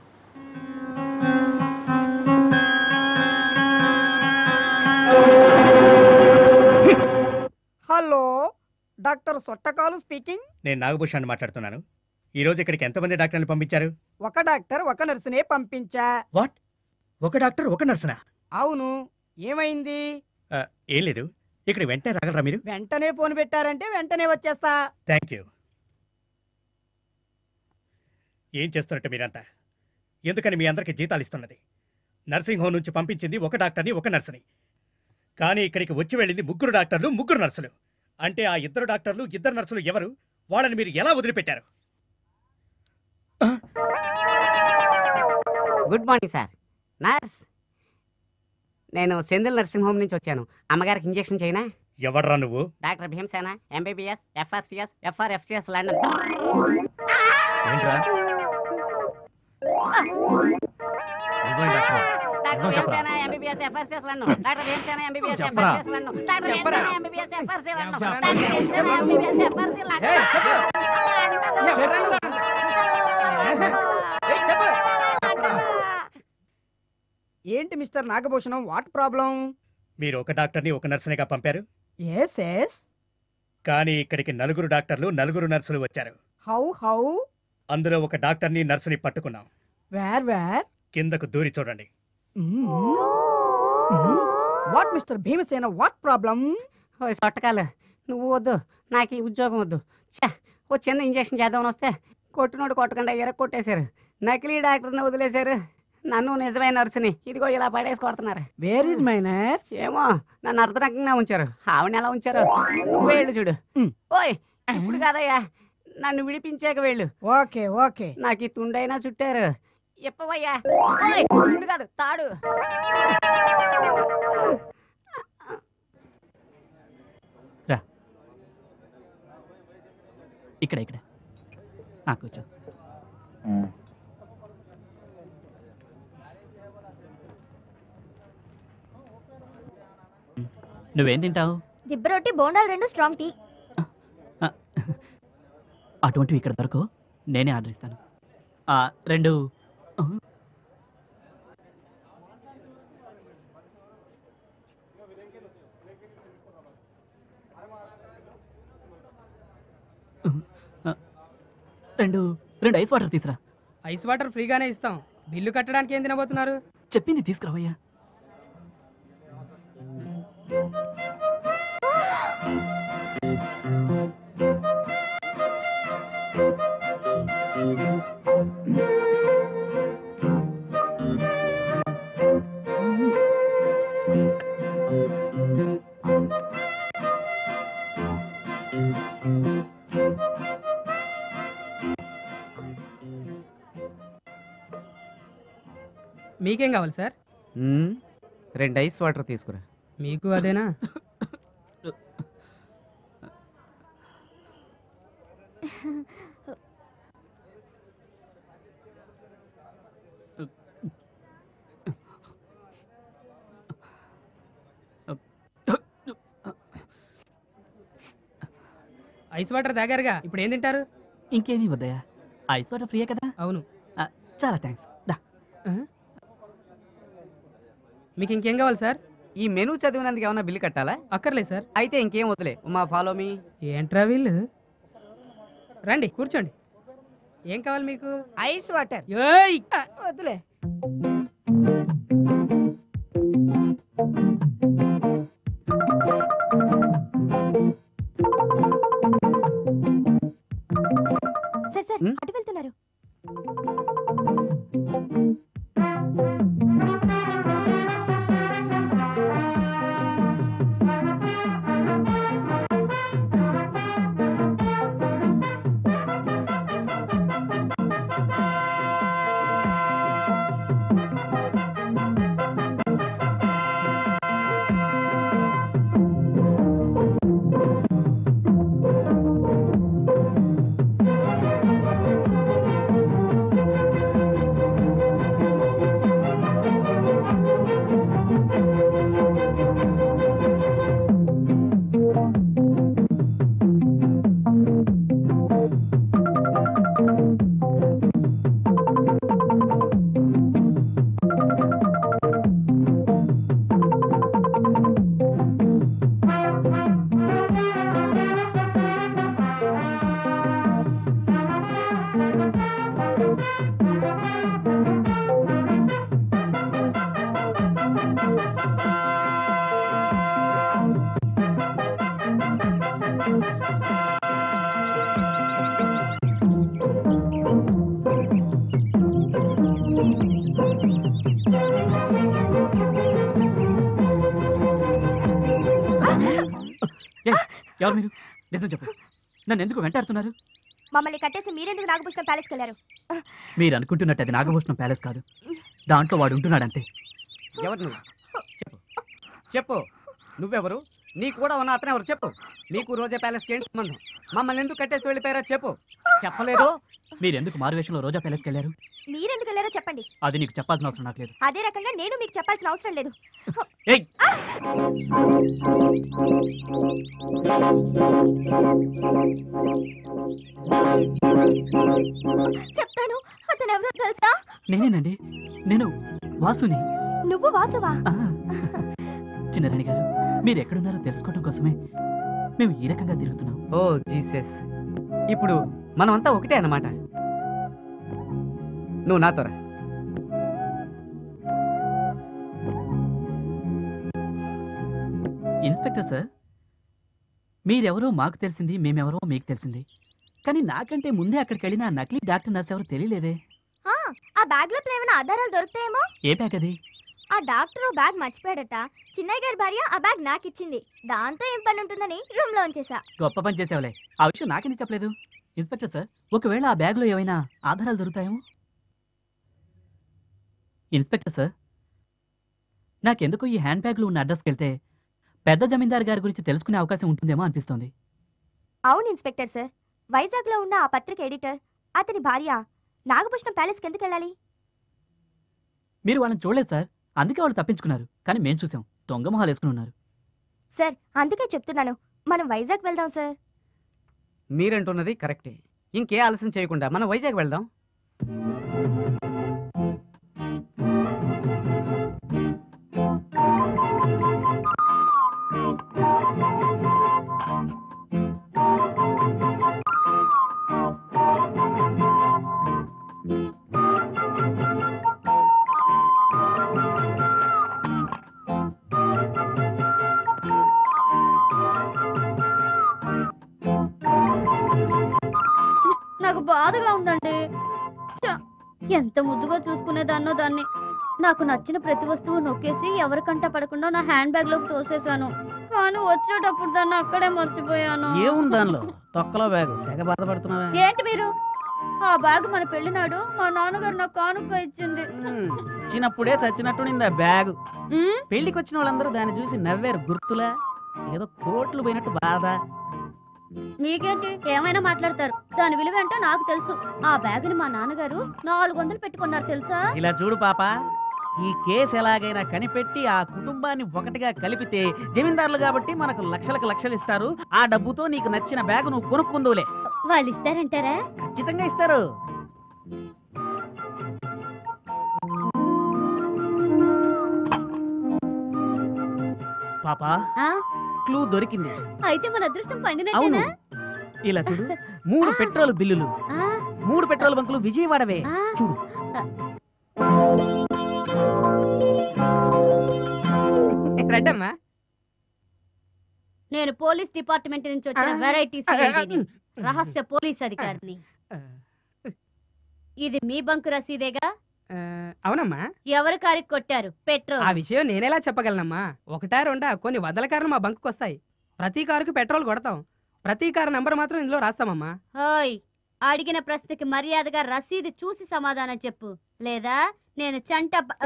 హలో డాక్టర్ సొట్టకాలు స్పీకింగ్ నేను నాగభూషణ్ మాట్లాడుతున్నాను ఈ రోజు ఇక్కడికి ఎంతమంది డాక్టర్లు పంపించారు ఒక డాక్టర్ ఒక నర్సునే పంపించా వాట్ ఒక డాక్టర్ ఒక నర్సునా అవును ఏమైంది ఆ, ఏం లేదు ఇక్కడ వెంటనే రాగలరా మీరు వెంటనే ఫోన్ పెట్టారంటే వెంటనే వచ్చేస్తా థ్యాంక్ యూ ఏం చేస్తున్నట్టు మీరంతా ఎందుకని మీ అందరికి జీతాలు ఇస్తున్నది నర్సింగ్ హోమ్ నుంచి పంపించింది ఒక డాక్టర్ని ఒక నర్సుని కానీ ఇక్కడికి వచ్చి వెళ్ళింది ముగ్గురు డాక్టర్లు ముగ్గురు నర్సులు అంటే ఆ ఇద్దరు డాక్టర్లు ఇద్దరు నర్సులు ఎవరు వాళ్ళని మీరు ఎలా వదిలిపెట్టారు గుడ్ మార్నింగ్ సార్ నర్స్ నేను సెంధిల్ నర్సింగ్ హోమ్ నుంచి వచ్చాను అమ్మగారికి ఇంజెక్షన్ చేయనా ఎవడ్రా నువ్వు doctor Bhimasena MBBS FRCS FRFCS London ఏంట్రా నిజమైన డాక్టర్ డాక్టర్ నిజం చెప్పరా? Bhimasena MBBS FRCS London doctor Bhimasena MBBS చెప్పరా? ఎఫ్ఆర్సిఎస్ లండన్ డాక్టర్ చెప్పరా? భీమసేన ఎంబీబీఎస్ ఎఫ్ఆర్సి లండన్ చెప్పరా? డాక్టర్ భీమసేన ఎంబీబీఎస్ ఎఫ్ఆర్సి ఏంటి మిస్టర్ నాగభూషణం వాట్ ప్రాబ్లం మీరు ఒక డాక్టర్ని ఒక నర్సునిగా పంపారు ఎస్ ఎస్ కానీ ఇక్కడికి నలుగురు డాక్టర్లు నలుగురు నర్సులు వచ్చారు హౌ హౌ అందులో ఒక డాక్టర్ని నర్సుని పట్టుకున్నాం వేర్ వేర్ కిందకు దూరి చూడండి what mister Bhimasena what problem ఓ సొట్టకాలు నువ్వు వద్దు నాకు ఈ ఉద్యోగం వద్దు ఛే ఓ చిన్న ఇంజెక్షన్ చేద్దామని వస్తే కొట్టునోడు కొట్టకుండా ఎర కొట్టేశారు నకిలీ డాక్టర్ని వదిలేశారు నన్ను నిజమైన నర్సుని ఇదిగో ఇలా పడేసి కొడుతున్నారు వేర్ ఇస్ మై నర్స్ ఏమో నన్ను అర్ధరకంగా ఉంచారు ఆవిడని ఎలా ఉంచారు నువ్వే వెళ్ళు చూడు ఓయ్ ఇప్పుడు కాదయ్యా నన్ను విడిపించాక వెళ్ళు ఓకే ఓకే నాకు ఈ తుండైనా చుట్టారు ఇప్పవయ్యా ఓయ్ తుండు కాదు తాడు రా ఇక్కడ ఇక్కడ ఆ, కూర్చో నువ్వేం తింటావు దిబ్బ రొట్టి బోండాలు రెండు స్ట్రాంగ్ టీ అటువంటివి ఇక్కడ దొరకవు నేనే ఆర్డర్ ఇస్తాను ఆ, రెండు ఆ, ఆ, రెండు రెండు ఐస్ వాటర్ తీసురా ఐస్ వాటర్ ఫ్రీగానే ఇస్తాం బిల్లు కట్టడానికి ఏం తినబోతున్నారు చెప్పింది తీసుకురావయ్యా మీకేం కావాలి సార్ మ్మ్. రెండు ఐస్ వాటర్ తీసుకురా మీకు అదేనా ఐస్ వాటర్ తాగారుగా ఇప్పుడు ఏం తింటారు ఇంకేమీ వద్దయా ఐస్ వాటర్ ఫ్రీయే కదా అవును చాలా థ్యాంక్స్ దా మీకు ఇంకేం కావాలి సార్ ఈ మెనూ చదివినందుకు ఏమైనా బిల్లు కట్టాలా అక్కర్లేదు సార్ అయితే ఇంకేం వదిలే ఉమా ఫాలో మీ ఏంట్రా వీళ్ళు రండి కూర్చోండి ఏం కావాలి మీకు ఐస్ వాటర్ ఏయ్ వద్దులే సార్ సార్ అటు వెళ్తున్నారు ఎవరు మీరు నిజం చెప్పు నన్ను ఎందుకు వెంటాడుతున్నారు మమ్మల్ని కట్టేసి మీరెందుకు నాగభూషణం ప్యాలెస్కి వెళ్ళారు మీరు అనుకుంటున్నట్టు అది నాగభూషణం ప్యాలెస్ కాదు దాంట్లో వాడు ఉంటున్నాడు అంతే ఎవరు నువ్వు చెప్పు చెప్పు నువ్వెవరు నీకు కూడా ఉన్న అతను ఎవరు చెప్పు నీకు రోజా ప్యాలెస్కి ఏంటి సంబంధం మమ్మల్ని ఎందుకు కట్టేసి వెళ్ళిపోయారో చెప్పు చెప్పలేదు మీరు ఎందుకు మారువేషంలో రోజా ప్యాలెస్కి వెళ్ళారు మీరెందుకు వెళ్ళారో చెప్పండి అది నీకు చెప్పాల్సిన అవసరం నాకు లేదు అదే రకంగా నేను మీకు చెప్పాల్సిన అవసరం లేదు ఏయ్ చెప్తాను అతను ఎవరో తెలుసా నేనేనండి నేను వాసుని నువ్వు వాసువా ఆ, చిన్నరాణి గారు మీరు ఎక్కడున్నారో తెలుసుకోవడం కోసమే మేము ఈ రకంగా తిరుగుతున్నాం ఓ జీసస్ ఇప్పుడు మనమంతా ఒకటే అన్నమాట నువ్వు నాతో రా ఇన్స్పెక్టర్ సార్ మీరెవరో మాకు తెలిసింది మేమెవరో మీకు తెలిసింది కానీ నాకంటే ముందే అక్కడికి వెళ్ళిన ఆ నకిలీ డాక్టర్ నర్స్ ఎవరు తెలియలేదే ఆ, ఆ బ్యాగ్ లో ఏమైనా ఆధారాలు దొరుకుతాయేమో ఏ బ్యాగ్ అది ఆ డాక్టర్ ఓ బ్యాగ్ మర్చిపోయాడట చిన్నయ్య గారి భార్య ఆ బ్యాగ్ నాకు ఇచ్చింది దాంతో ఏం పని ఉంటుందని రూమ్ లో ఉంచేసా గొప్ప పని చేసేవలే ఆ విషయం నాకెందుకు చెప్పలేదు ఇన్స్పెక్టర్ సార్ ఒకవేళ ఆ బ్యాగ్లో ఏమైనా ఆధారాలు దొరుకుతాయేమో ఇన్స్పెక్టర్ సార్ నాకెందుకు ఈ హ్యాండ్ బ్యాగ్లో ఉన్న అడ్రస్కి వెళ్తే పెద్ద జమీందార్ గారి గురించి తెలుసుకునే అవకాశం ఉంటుందేమో అనిపిస్తోంది అవును ఇన్స్పెక్టర్ సార్ వైజాగ్లో ఉన్న ఆ పత్రిక ఎడిటర్ అతని భార్య నాగభూషణం ప్యాలెస్కి ఎందుకు వెళ్ళాలి మీరు వాళ్ళని చూడలేదు సార్ అందుకే వాళ్ళు తప్పించుకున్నారు కానీ మేము చూసాం దొంగ మొహాలు వేసుకుని ఉన్నారు సార్ అందుకే చెప్తున్నాను మనం వైజాగ్ వెళ్దాం సార్ మీరంటున్నది కరెక్టే ఇంకే ఆలస్యం చేయకుండా మనం వైజాగ్ వెళ్దాం నాకు బాధగా ఉందండి ఛ, ఎంత ముద్దుగా చూసుకునేదాన్నో దాన్ని నాకు నచ్చిన ప్రతి వస్తువు నొక్కేసి ఎవరికంట పడకుండా నా హ్యాండ్ బ్యాగ్ లోకి తోసేశాను కానీ వచ్చేటప్పుడు దాన్ని అక్కడే మర్చిపోయాను ఏముంది దానిలో తొక్కలో బ్యాగు తెగ బాధపడుతున్నావా ఏంటి మీరు ఆ బ్యాగ్ మన పెళ్లినాడు మా నాన్నగారు నాకు కానుక ఇచ్చింది ఇచ్చినప్పుడే చచ్చినట్టు ఆ బ్యాగు పెళ్లికి వచ్చిన వాళ్ళందరూ దాన్ని చూసి నవ్వారు గుర్తులా ఏదో కోట్లు పోయినట్టు బాధ మీకేంటి ఏమైనా మాట్లాడతారు దాని విలువ ఏంటో నాకు తెలుసు ఆ బ్యాగుని మా నాన్నగారు నాలుగు వందలు పెట్టుకున్నారు తెలుసా ఇలా చూడు పాప ఈ కేసు ఎలాగైనా కనిపెట్టి ఆ కుటుంబాన్ని ఒకటిగా కలిపితే జమీందారులు కాబట్టి మనకు లక్షలకు లక్షలు ఇస్తారు ఆ డబ్బుతో నీకు నచ్చిన బ్యాగ్ నువ్వు కొనుక్కుందువులే వాళ్ళు ఇస్తారంటారా ఖచ్చితంగా ఇస్తారు పాప ఆ? క్లూ దొరికింది అయితే మన అదృష్టం అవును పండినట్టేనా ఇలా చూడు మూడు పెట్రోల్ బిల్లులు ఆ? మూడు పెట్రోల్ బంకులు విజయవాడవే ఆ? చూడు రెడ్డమ్మా నేను పోలీస్ డిపార్ట్మెంట్ నుంచి వచ్చిన ఆ. వెరైటీ ఆ. రహస్య పోలీస్ అధికారిని ఇది మీ బంకు రసీదేగా ఆ, అవునమ్మా ఎవరి కారికి కొట్టారు పెట్రోల్ ఆ విషయం నేనెలా చెప్పగలనమ్మా ఒకటా రెండా కొన్ని వదల కార్లు మా బంకుకు వస్తాయి ప్రతి కారుకి పెట్రోల్ కొడతాం ప్రతి కారు నంబర్ మాత్రం ఇందులో రాస్తామమ్మా హోయ్ అడిగిన ప్రశ్నకి మర్యాదగా రసీదు చూసి సమాధానం చెప్పు లేదా నేను చంట బ-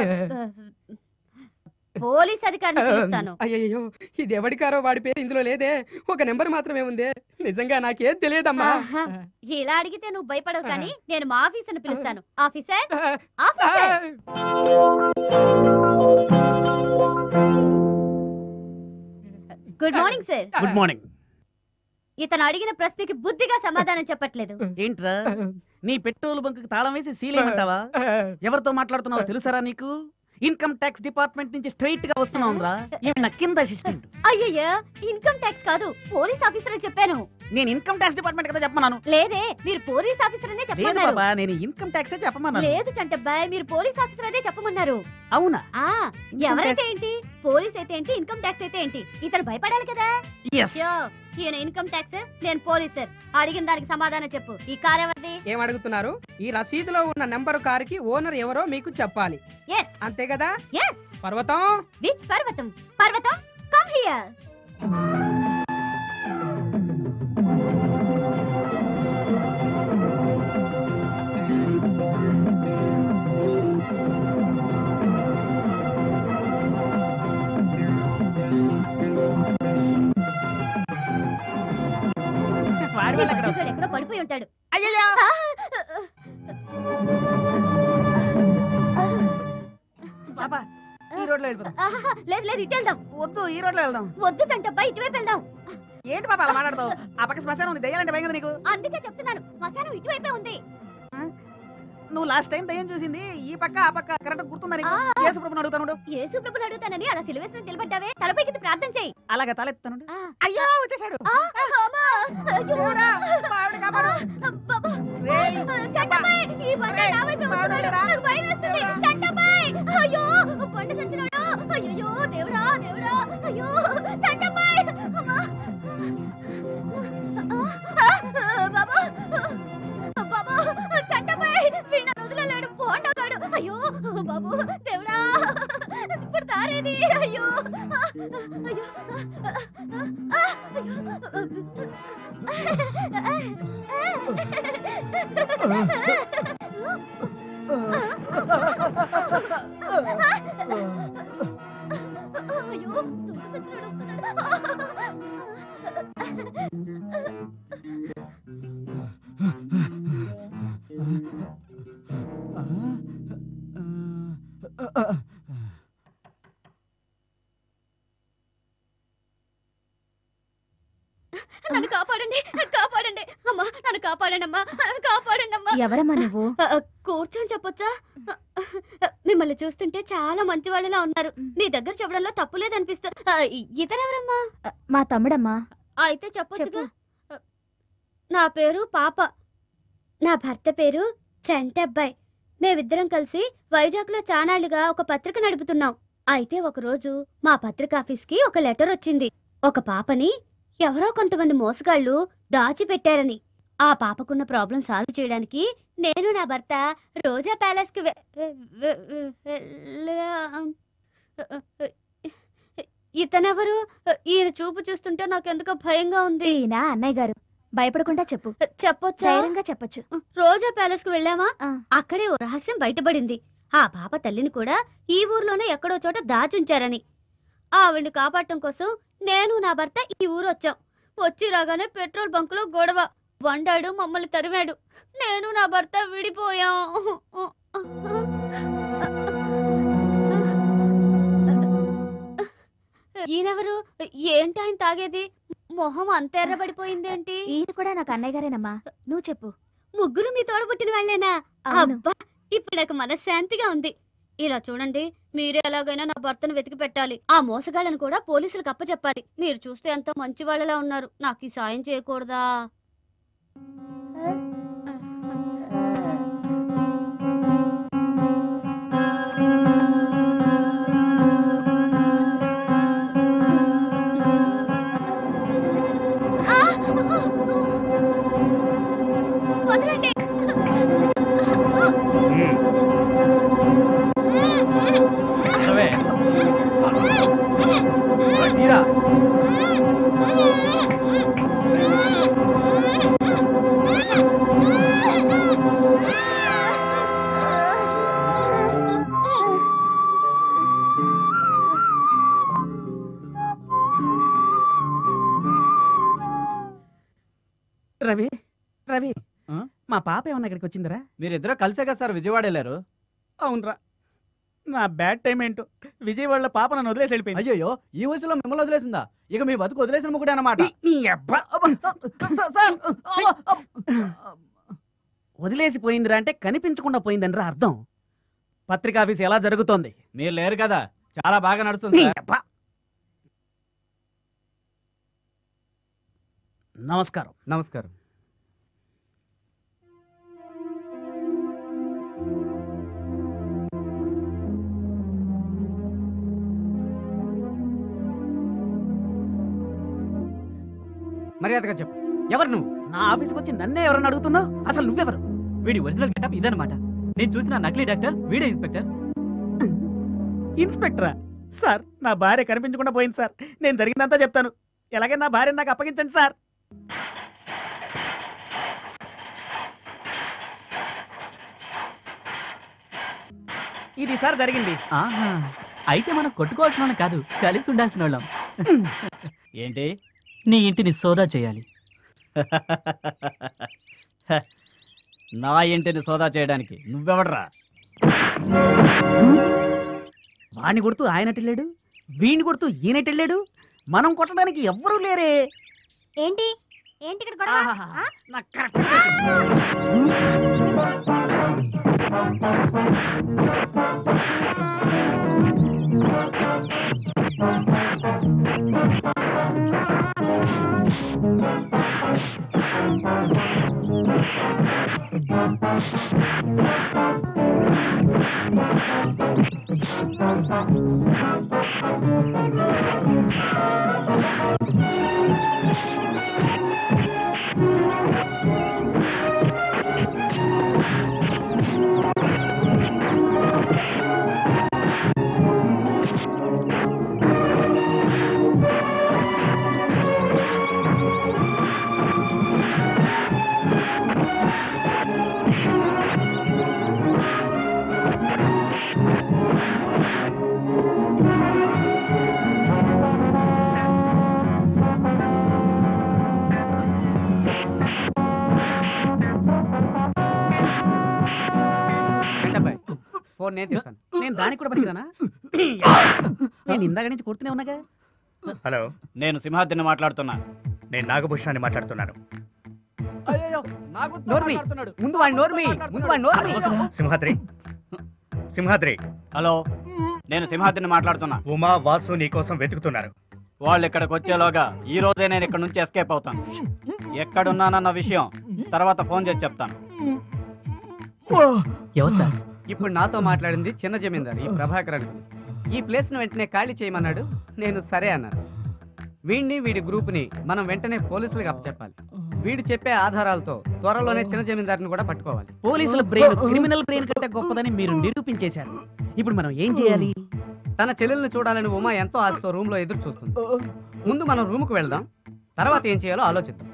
పోలీస్ అధికారిని పిలుస్తాను అయ్యయ్యో ఇది ఎవడి కారో వాడి పేరు ఇందులో లేదే ఒక నెంబర్ మాత్రమే ఉంది నిజంగా నాకేం తెలియదమ్మా ఆహా. ఇలా అడిగితే నువ్వు భయపడవు కానీ నేను మా ఆఫీసర్ని పిలుస్తాను officer officer good morning sir good morning ఇతను అడిగిన ప్రశ్నకి బుద్ధిగా సమాధానం చెప్పట్లేదు ఏంట్రా నీ పెట్రోల్ బంక్ తాళం వేసి సీల్ ఏమంటావా ఎవరితో మాట్లాడుతున్నావో తెలుసారా నీకు ఇన్కమ్ ట్యాక్స్ డిపార్ట్మెంట్ నుంచి స్ట్రైట్ గా వస్తున్నాం రా నా కింద అసిస్టెంట్ అయ్యయ్యా ఇన్కమ్ ట్యాక్స్ కాదు పోలీస్ ఆఫీసర్ చెప్పాను నేను ఇన్కమ్ ట్యాక్స్ డిపార్ట్మెంట్ కదా చెప్పమన్నాను లేదే మీరు పోలీస్ ఆఫీసర్ అనే లేదు చెప్పమన్నారు బాబా నేను ఇన్కమ్ ట్యాక్స్ చెప్పమన్నాను లేదు చంటబ్బాయ్ మీరు పోలీస్ ఆఫీసర్ అనే చెప్పమన్నారు అవునా ఆ ఎవరైతే tax. ఏంటి పోలీస్ అయితే ఏంటి ఇన్కమ్ ట్యాక్స్ అయితే ఏంటి ఇతను భయపడాలి కదా Yes. యో, ఈయన ఇన్కమ్ ట్యాక్స్ నేను పోలీసర్ అడిగిన దానికి సమాధానం చెప్పు ఈ కార్ ఎవరిది ఏం అడుగుతున్నారు ఈ రసీదులో ఉన్న నెంబరు కారుకి ఓనర్ ఎవరో మీకు చెప్పాలి ఎస్ అంతే కదా ఎస్ పర్వతం విచ్ పర్వతం పర్వతం కమ్ హియర్ వాడి వల్ల ఎక్కడ- ఎక్కడో పడిపోయి ఉంటాడు అయ్యయ్యో పాపా ఈ రోడ్లో వెళ్ళిపోదాం ఆహా, లేదు లేదు ఇటు వెళ్దాం వద్దు ఈ రోడ్లో వెళ్దాం వద్దు చంటబ్బాయ్ ఇటువైపు వెళ్దాం ఏంటి పాప అలా మాట్లాడతావు ఆ పక్క శ్మశానం ఉంది దయ్యాలంటే భయం కదా నీకు అందుకే చెప్తున్నాను శ్మశానం ఇటువైపే ఉంది నువ్వు లాస్ట్ టైం దయ్యం చూసింది ఈ పక్క ఆ పక్క కరెక్ట్ గుర్తుందా నీకు యేసు ప్రభుని అడుగుతాను యేసు ప్రభుని అడుగుతానని అలా సిలివేసిన నిలబడ్డావే తలపైకి ప్రార్థన చేయి అలాగే తలెత్తాను అయ్యో వచ్చేసాడు ఆ, అమ్మా, అయ్యో. బాబా. చంటబ్బాయ్, ఈ బండ నా వైపే వస్తున్నాడు. నాకు భయం వేస్తుంది. చంటబ్బాయ్, అయ్యో బండ సచ్చినాడు అయ్యో దేవుడా దేవుడా అయ్యో చంటబ్బాయ్ అమ్మా. ఆ, ఆ, బాబా బాబా చంటబ్బాయ్ వీడు నన్ను వదిలేలేడు పోండగాడు అయ్యో బాబు దేవుడా ఇప్పుడు దారేది అయ్యో ఆ, అయ్యో ఆ, అయ్యో దొంగ సచ్చినాడు వస్తున్నాడు నన్ను కాపాడండి కాపాడండి అమ్మా నన్ను కాపాడండి అమ్మా నన్ను కాపాడండి అమ్మా ఎవరమ్మా నువ్వు? ఆ, ఆ, కూర్చొని చెప్పొచ్చా మిమ్మల్ని చూస్తుంటే చాలా మంచి వాళ్ళలా ఉన్నారు మీ దగ్గర చెప్పడంలో తప్పు లేదనిపిస్తుంది ఇతరెవరమ్మా మా తమ్ముడమ్మా అయితే చెప్పొచ్చుగా నా పేరు పాప నా భర్త పేరు చంటబ్బాయ్ మేమిద్దరం కలిసి వైజాగ్లో చానాళ్లుగా ఒక పత్రిక నడుపుతున్నాం అయితే ఒకరోజు మా పత్రిక ఆఫీస్కి ఒక లెటర్ వచ్చింది ఒక పాపని ఎవరో కొంతమంది మోసగాళ్ళు దాచిపెట్టారని ఆ పాపకున్న ప్రాబ్లం సాల్వ్ చేయడానికి నేను నా భర్త రోజా ప్యాలెస్కి వె- వె- వె- వెళ్ళాం. ఇతనెవరు ఈయన చూపు చూస్తుంటే నాకెందుకో భయంగా ఉంది ఈయన అన్నయ్య గారు భయపడకుండా చెప్పు చెప్పొచ్చా ధైర్యంగా చెప్పొచ్చు రోజా ప్యాలెస్ కు వెళ్ళామా అక్కడే ఓ రహస్యం బయటపడింది ఆ పాప తల్లిని కూడా ఈ ఊర్లోనే ఎక్కడో చోట దాచుంచారని ఆవిడ్ని కాపాడటం కోసం నేను నా భర్త ఈ ఊరు వచ్చాం వచ్చి రాగానే పెట్రోల్ బంకులో గొడవ వండాడు మమ్మల్ని తరిమాడు నేను నా భర్త విడిపోయాం ఈయనెవరు ఏంటి ఆయన తాగేది మొహం అంత ఎర్రబడిపోయిందేంటి ఈయన కూడా నాకు అన్నయ్య గారేనమ్మా నువ్వు చెప్పు ముగ్గురు మీ తోడబుట్టిన వాళ్ళేనా అవును. అబ్బా ఇప్పుడు నాకు మనశ్శాంతిగా ఉంది ఇలా చూడండి మీరే ఎలాగైనా నా భర్తను వెతికి పెట్టాలి ఆ మోసగాళ్ళను కూడా పోలీసులకు అప్పచెప్పాలి మీరు చూస్తే ఎంతో మంచి వాళ్ళలా ఉన్నారు నాకు ఈ సాయం చేయకూడదా ఆ! వదలండి అవే. తీరా రవి రవి ఆ? మా పాప ఏమన్నా ఇక్కడికి వచ్చిందిరా మీరిద్దరూ కలిసే కదా సార్ విజయవాడ వెళ్ళారు అవునరా నా బ్యాడ్ టైం ఏంటో విజయవాడలో పాప నన్ను వదిలేసి వెళ్ళిపోయింది అయ్యో ఈ వయసులో మిమ్మల్ని వదిలేసిందా ఇక మీ బతుకు వదిలేసిన ముగ్గుడే అన్నమాట నీ అబ్బా వదిలేసి పోయిందిరా అంటే కనిపించకుండా పోయిందని అర్థం పత్రికా ఆఫీస్ ఎలా జరుగుతోంది మీరు లేరు కదా చాలా బాగా నడుస్తుంది నీ సార్. అబ్బా. నమస్కారం నమస్కారం మర్యాదగా చెప్పు ఎవరు నువ్వు నా ఆఫీస్కి వచ్చి నన్నే ఎవరన్నా అడుగుతున్నావు అసలు నువ్వెవరు వీడి ఒరిజినల్ గెటప్ ఇదనమాట నేను చూసిన నకిలీ డాక్టర్ వీడే ఇన్స్పెక్టర్ ఇన్స్పెక్టరా సార్ నా భార్య కనిపించకుండా పోయింది సార్ నేను జరిగిందంతా చెప్తాను ఎలాగైనా నా భార్యను నాకు అప్పగించండి సార్ ఇది సార్ జరిగింది ఆహా అయితే మనం కొట్టుకోవాల్సిన వాళ్ళం కాదు కలిసి ఉండాల్సిన వాళ్ళం ఏంటి నీ ఇంటిని సోదా చేయాలి నా ఇంటిని సోదా చేయడానికి నువ్వెవడరా వాడిని కొడుతూ ఆయన వెళ్ళాడు వీడిని కొడుతూ ఈయన వెళ్ళాడు మనం కొట్టడానికి ఎవ్వరూ లేరే ఏంటి ఏంటి ఇక్కడ గొడవ ఆహాహా. ఆ? నాకు కరెక్ట్ చెడ్డబ్బాయి ఫోన్ నేను తీస్తాను నేను దానికి కూడా పనికిరానా నేను ఇందాక నుంచి కొడుతూనే ఉన్నాగా హలో నేను సింహాద్రిని మాట్లాడుతున్నా నేను నాగభూషణాన్ని మాట్లాడుతున్నాను అయ్యో నాకు నోర్మి ముందు వాడి నోర్మి ముందు వాడి నోర్మి సింహాద్రి సింహాద్రి హలో నేను సింహాద్రిని మాట్లాడుతున్నా ఉమా వాసు నీకోసం వెతుకుతున్నారు వాళ్ళు ఇక్కడికి వచ్చేలోగా ఈ రోజే నేను ఇక్కడ నుంచి ఎస్కేప్ అవుతాను ఎక్కడున్నానన్న విషయం తర్వాత ఫోన్ చేసి చెప్తాను ఎవరు సార్ ఇప్పుడు నాతో మాట్లాడింది చిన్న జమీందారు ఈ ప్రభాకర్ అనుకుని ఈ ప్లేస్ను వెంటనే ఖాళీ చేయమన్నాడు నేను సరే అన్నాను వీడిని వీడి గ్రూప్ని మనం వెంటనే పోలీసులకు అప్పచెప్పాలి వీడు చెప్పే ఆధారాలతో త్వరలోనే చిన్న జమీందారుని కూడా పట్టుకోవాలి పోలీసుల బ్రెయిన్ క్రిమినల్ బ్రెయిన్ కంటే గొప్పదని మీరు నిరూపించేశారు ఇప్పుడు మనం ఏం చేయాలి తన చెల్లెల్ని చూడాలని ఉమా ఎంతో ఆశతో రూమ్ లో ఎదురు చూస్తుంది ముందు మనం రూమ్ కు వెళ్దాం తర్వాత ఏం చేయాలో ఆలోచిద్దాం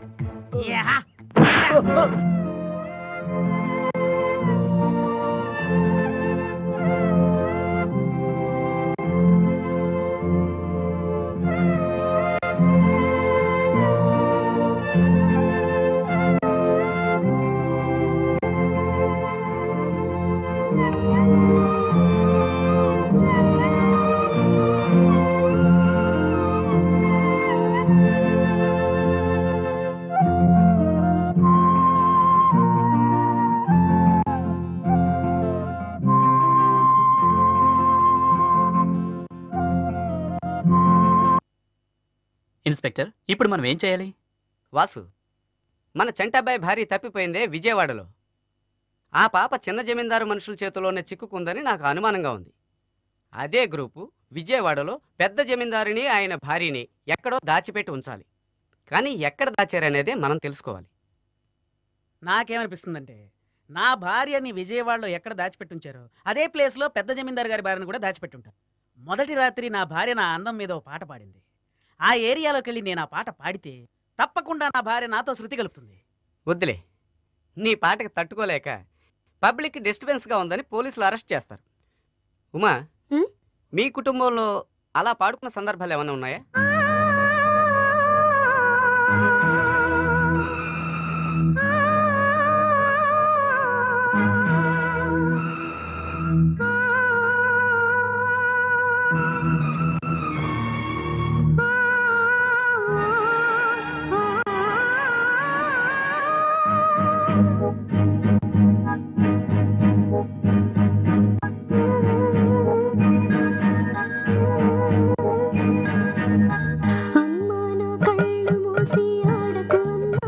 ఇన్స్పెక్టర్ ఇప్పుడు మనం ఏం చేయాలి వాసు మన చంటాబాయ్ భార్య తప్పిపోయిందే విజయవాడలో ఆ పాప చిన్న జమీందారు మనుషుల చేతిలోనే చిక్కుకుందని నాకు అనుమానంగా ఉంది అదే గ్రూపు విజయవాడలో పెద్ద జమీందారుని ఆయన భార్యని ఎక్కడో దాచిపెట్టి ఉంచాలి కానీ ఎక్కడ దాచారనేదే మనం తెలుసుకోవాలి నాకేమనిపిస్తుందంటే నా భార్యని విజయవాడలో ఎక్కడ దాచిపెట్టుంచారో అదే ప్లేస్లో పెద్ద జమీందార్ గారి భార్యను కూడా దాచిపెట్టుంటారు మొదటి రాత్రి నా భార్య నా అందం మీద ఓ పాట పాడింది ఆ ఏరియాలోకి వెళ్ళి నేను ఆ పాట పాడితే తప్పకుండా నా భార్య నాతో శృతి కలుపుతుంది వద్దులే నీ పాటకి తట్టుకోలేక పబ్లిక్ డిస్టర్బెన్స్గా ఉందని పోలీసులు అరెస్ట్ చేస్తారు ఉమా మీ కుటుంబంలో అలా పాడుకున్న సందర్భాలు ఏమైనా ఉన్నాయా కళ్ళు మూసి ఆడకు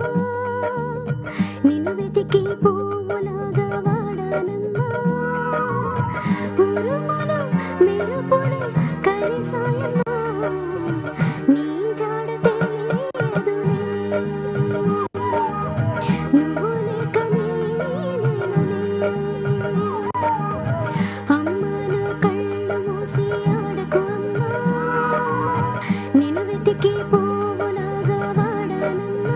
నిన్ను వెతికి పువ్వులాగా వాడానమ్మా ఉరుములు మెరుపులు కలిసాయమ్మా నీ జాడ తెలియదులే నువ్వు లేక నేనేనులే అమ్మా నా కళ్ళు మూసి ఆడకు అమ్మా నిన్ను వెతికి పువ్వులాగా వాడానమ్మా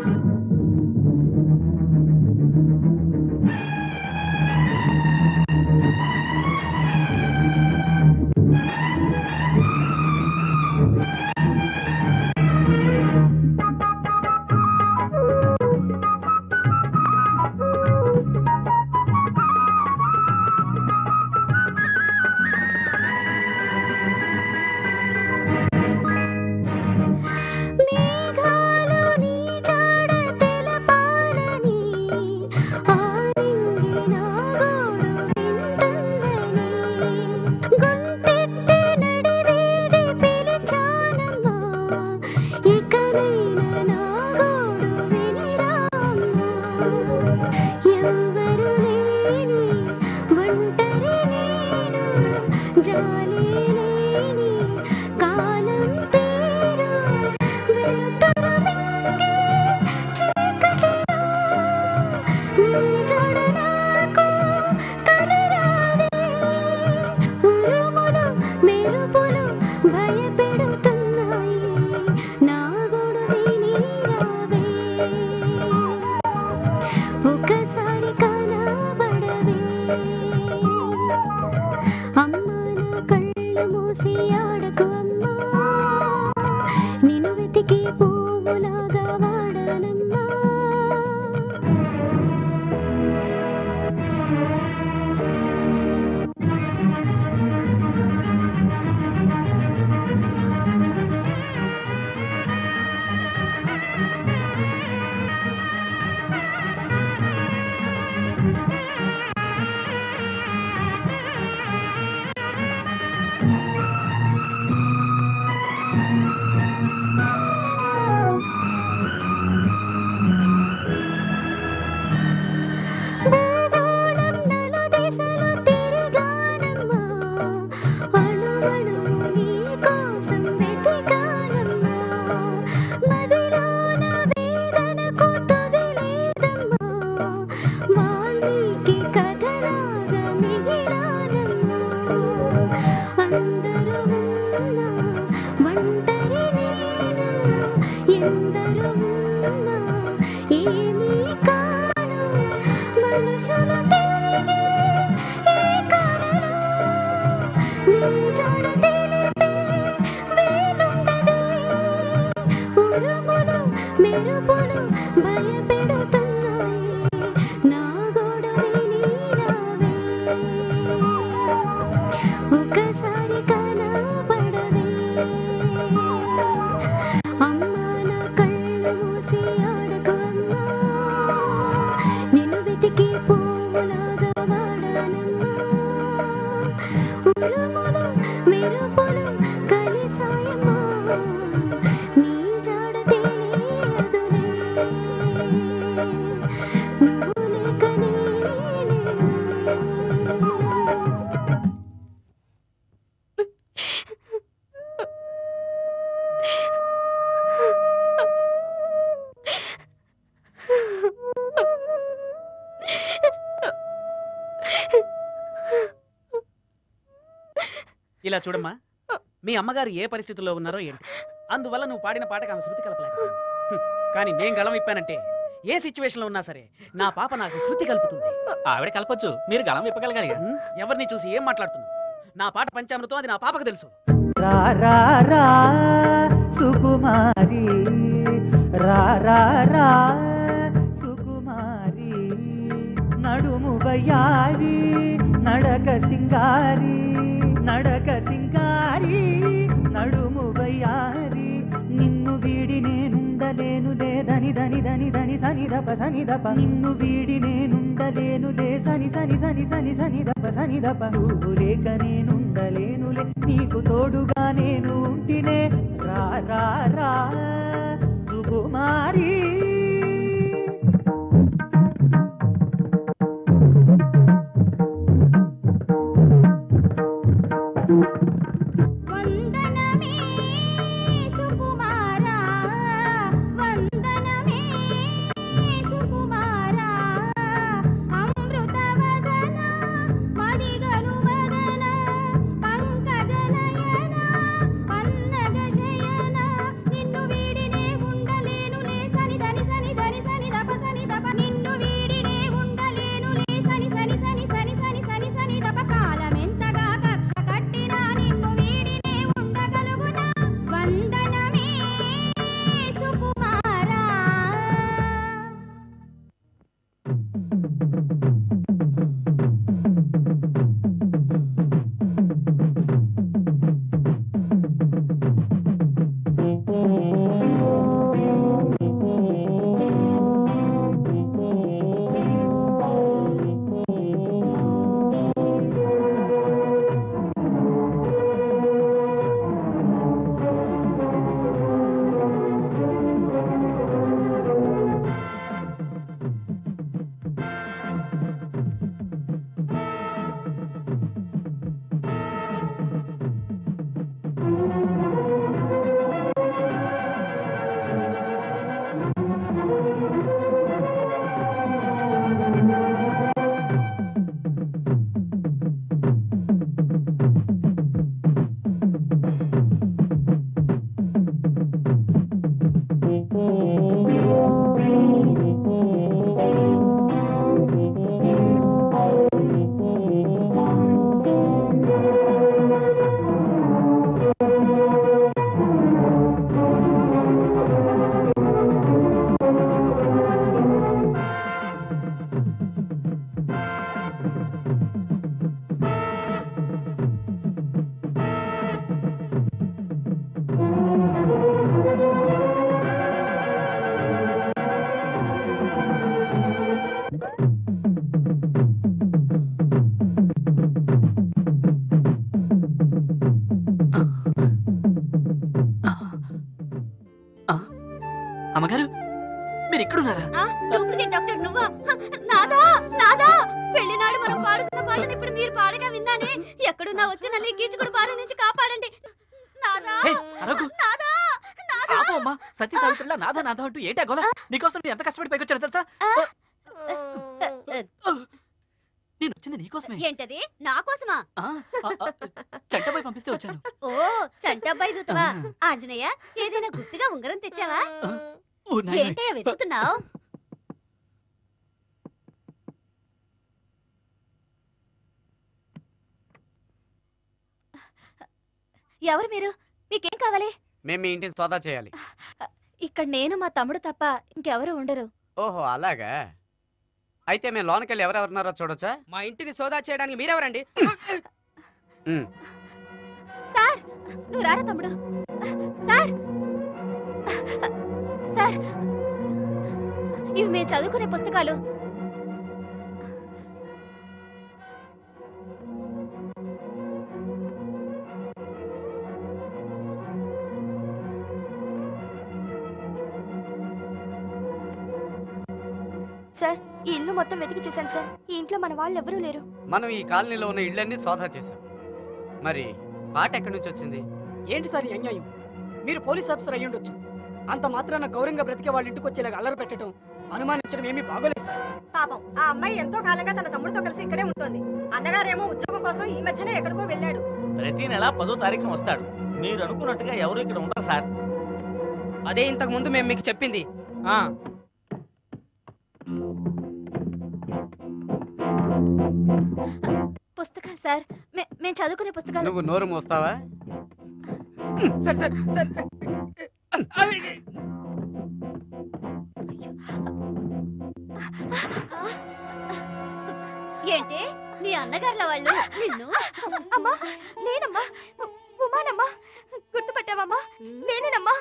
మేఘాలు నీ జాడ తెలపాలని ఆరింగి నా గోడు వింటుందని గొంతెత్తి నడివీధి పిలిచానమ్మా ఇకనైనా నా గోడు వినిరామ్మా ఎవ్వరు లేని ఒంటరి నేను జాలి లేని కాలం తీరు వెలుతురు మింగే చీకటిలో నీ జడ నాకు కనరాదే ఉరుములు మెరుపులు భయపెడుతున్నాయి నా గొడు విని రావే ఒకసారి కనబడవే అమ్మా నా కళ్ళు మూసి ఆడకు అమ్మా నిన్ను వెతికి పువ్వులాగా వాడానమ్మా ఏమీ కాను మనుషులు తిరిగే ఈ కలలో నీ జాడ తెలిపే వేలుండదే ఉరుములు మెరుపులు భయపెడుతున్నాయి నా గొడవే నీరావే ఒకసారి కనపడవే అమ్మా నా కళ్ళు మూసి ఆడకు అమ్మా నిన్ను వెతికి పువ్వులాగా వాడానమ్మా ఉరుములు మెరుపులు కలిసాయమ్మా నీ జాడ తెలియదులే నువ్వు లేక నేనే ఇలా చూడమ్మా మీ అమ్మగారు ఏ పరిస్థితుల్లో ఉన్నారో ఏంటి అందువల్ల నువ్వు పాడిన పాటకు ఆమె శృతి కలపలేకపోయింది హ్మ్. కానీ నేను గళం ఇప్పానంటే ఏ సిచ్యువేషన్లో ఉన్నా సరే నా పాప నాకు శృతి కలుపుతుంది ఆవిడ కలపొచ్చు మీరు గళం విప్పగలగాలి హ్మ్? ఎవరిని చూసి ఏం మాట్లాడుతున్నావు నా పాట పంచామృతం అది నా పాపకు తెలుసు రా రా రా సుకుమారి రా రా రా సుకుమారి నడుము వయ్యారి నడక సింగారి నడక సింగారి నడుము వయ్యారి నిన్ను వీడి నేనుండలేను లేదని దని దని దని సని దప సని దప నిన్ను వీడి నేనుండలేను లే సని సని సని సని సని దప సని దప నువ్వు లేక నేనుండలేనులే నీకు తోడుగా నేను ఉంటినే రా రా రా సుకుమారి వందనమే సుకుమారా వందనమే సుకుమారా అమృతవదన మదిగను వదన పంకజనయన పన్నగ శయన నిన్ను వీడినే ఉండలేనులే సని దని సని దని సని దప సని దప నిన్ను వీడినే ఉండలేనులే సని సని సని సని సని సని సని దప కాలమెంతగా కక్ష కట్టినా నిన్ను వీడినే ఉండగలుగునా వందనమే సుకుమారా అమ్మగారు మీరు ఇక్కడున్నారా ఆ, డూప్లికేట్ డాక్టర్ నువ్వా హ, నాదా నాదా పెళ్లినాడు మనం పాడుకున్న పాటను ఇప్పుడు మీరు పాడగా విన్నానే ఎక్కడున్నా వచ్చి నన్ను ఈ కీచుకుడు బారి నుంచి కాపాడండి నాదా ఏయ్, అరగు. నాదా నాదా ఆపు అమ్మా సత్య సావిత్రులా నాదా నాదా అంటూ ఏంటా గోల నీకోసం నేను ఎంత కష్టపడి పైకొచ్చాను తెలుసా నేను వచ్చింది నీకోసమే ఏంటది నా కోసమా ఆ, ఆ, ఆ, చంటపై పంపిస్తే వచ్చాను ఓ చంటబ్బాయి దూతవా ఆంజనేయ ఏదైనా గుర్తుగా ఉంగరం తెచ్చావా ఓ నాయనా. ఏంటయ్యా వెతుకుతున్నావు ఎవరు మీరు మీకేం కావాలి మేము మీ ఇంటిని సోదా చేయాలి ఇక్కడ నేను మా తమ్ముడు తప్ప ఇంకెవరు ఉండరు ఓహో అలాగా అయితే మేము లోనకెళ్ళి ఎవరెవరున్నారో చూడొచ్చా మా ఇంటిని సోదా చేయడానికి మీరెవరండి ఉమ్. సార్ నువ్వు రారా తమ్ముడు సార్ సార్ ఇవి మేము చదువుకునే పుస్తకాలు సార్ ఈ ఇల్లు మొత్తం వెతికి చూశాను సార్ ఈ ఇంట్లో మన వాళ్ళు ఎవరూ లేరు మనం ఈ కాలనీలో ఉన్న ఇళ్ళన్నీ సోదా చేశాం మరి పాట ఎక్కడి నుంచి వచ్చింది ఏంటి సార్ ఈ అన్యాయం మీరు పోలీస్ ఆఫీసర్ అయ్యి ఉండొచ్చు అంత మాత్రాన గౌరవంగా బ్రతికే వాళ్ళ ఇంటికి వచ్చేలాగా అల్లరి పెట్టడం అనుమానించడం ఏమీ బాగోలేదు సార్ పాపం ఆ అమ్మాయి ఎంతో కాలంగా తన తమ్ముడితో కలిసి ఇక్కడే ఉంటుంది అన్నగారేమో ఉద్యోగం కోసం ఈ మధ్యనే ఎక్కడికో వెళ్ళాడు ప్రతి నెల పదో తారీఖున వస్తాడు మీరు అనుకున్నట్టుగా ఎవరు ఇక్కడ ఉండరు సార్ అదే ఇంతకు ముందు మేము మీకు చెప్పింది ఆ పుస్తకాలు సార్ మే- మేము చదువుకునే పుస్తకాలు నువ్వు నోరు మోస్తావా సార్ సార్ సార్ ఏంటి నీ అన్నగారుల వాళ్ళు నిన్ను అమ్మా నేనమ్మా ఉమానమ్మా గుర్తుపట్టావమ్మా నేనేనమ్మా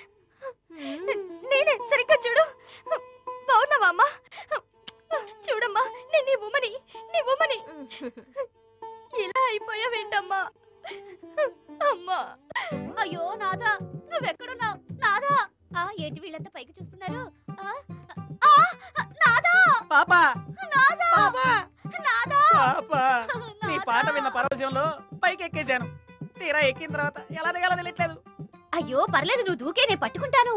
నేనే సరిగ్గా చూడు బాగున్నావా అమ్మా చూడమ్మా నేను నీ ఉమని నీ ఉమని ఇలా అయిపోయావేంటమ్మా అమ్మా అయ్యో నాదా నువ్వెక్కడున్నావు నాదా ఆ ఏంటి వీళ్ళంతా పైకి చూస్తున్నారు ఆ, ఆ, నాదా పాపా నాదా పాపా నాదా పాపా నీ పాట విన్న పరవశంలో పైకి ఎక్కేశాను తీరా ఎక్కిన తర్వాత ఎలా దిగాలో తెలియట్లేదు అయ్యో పర్లేదు నువ్వు దూకే నేను పట్టుకుంటాను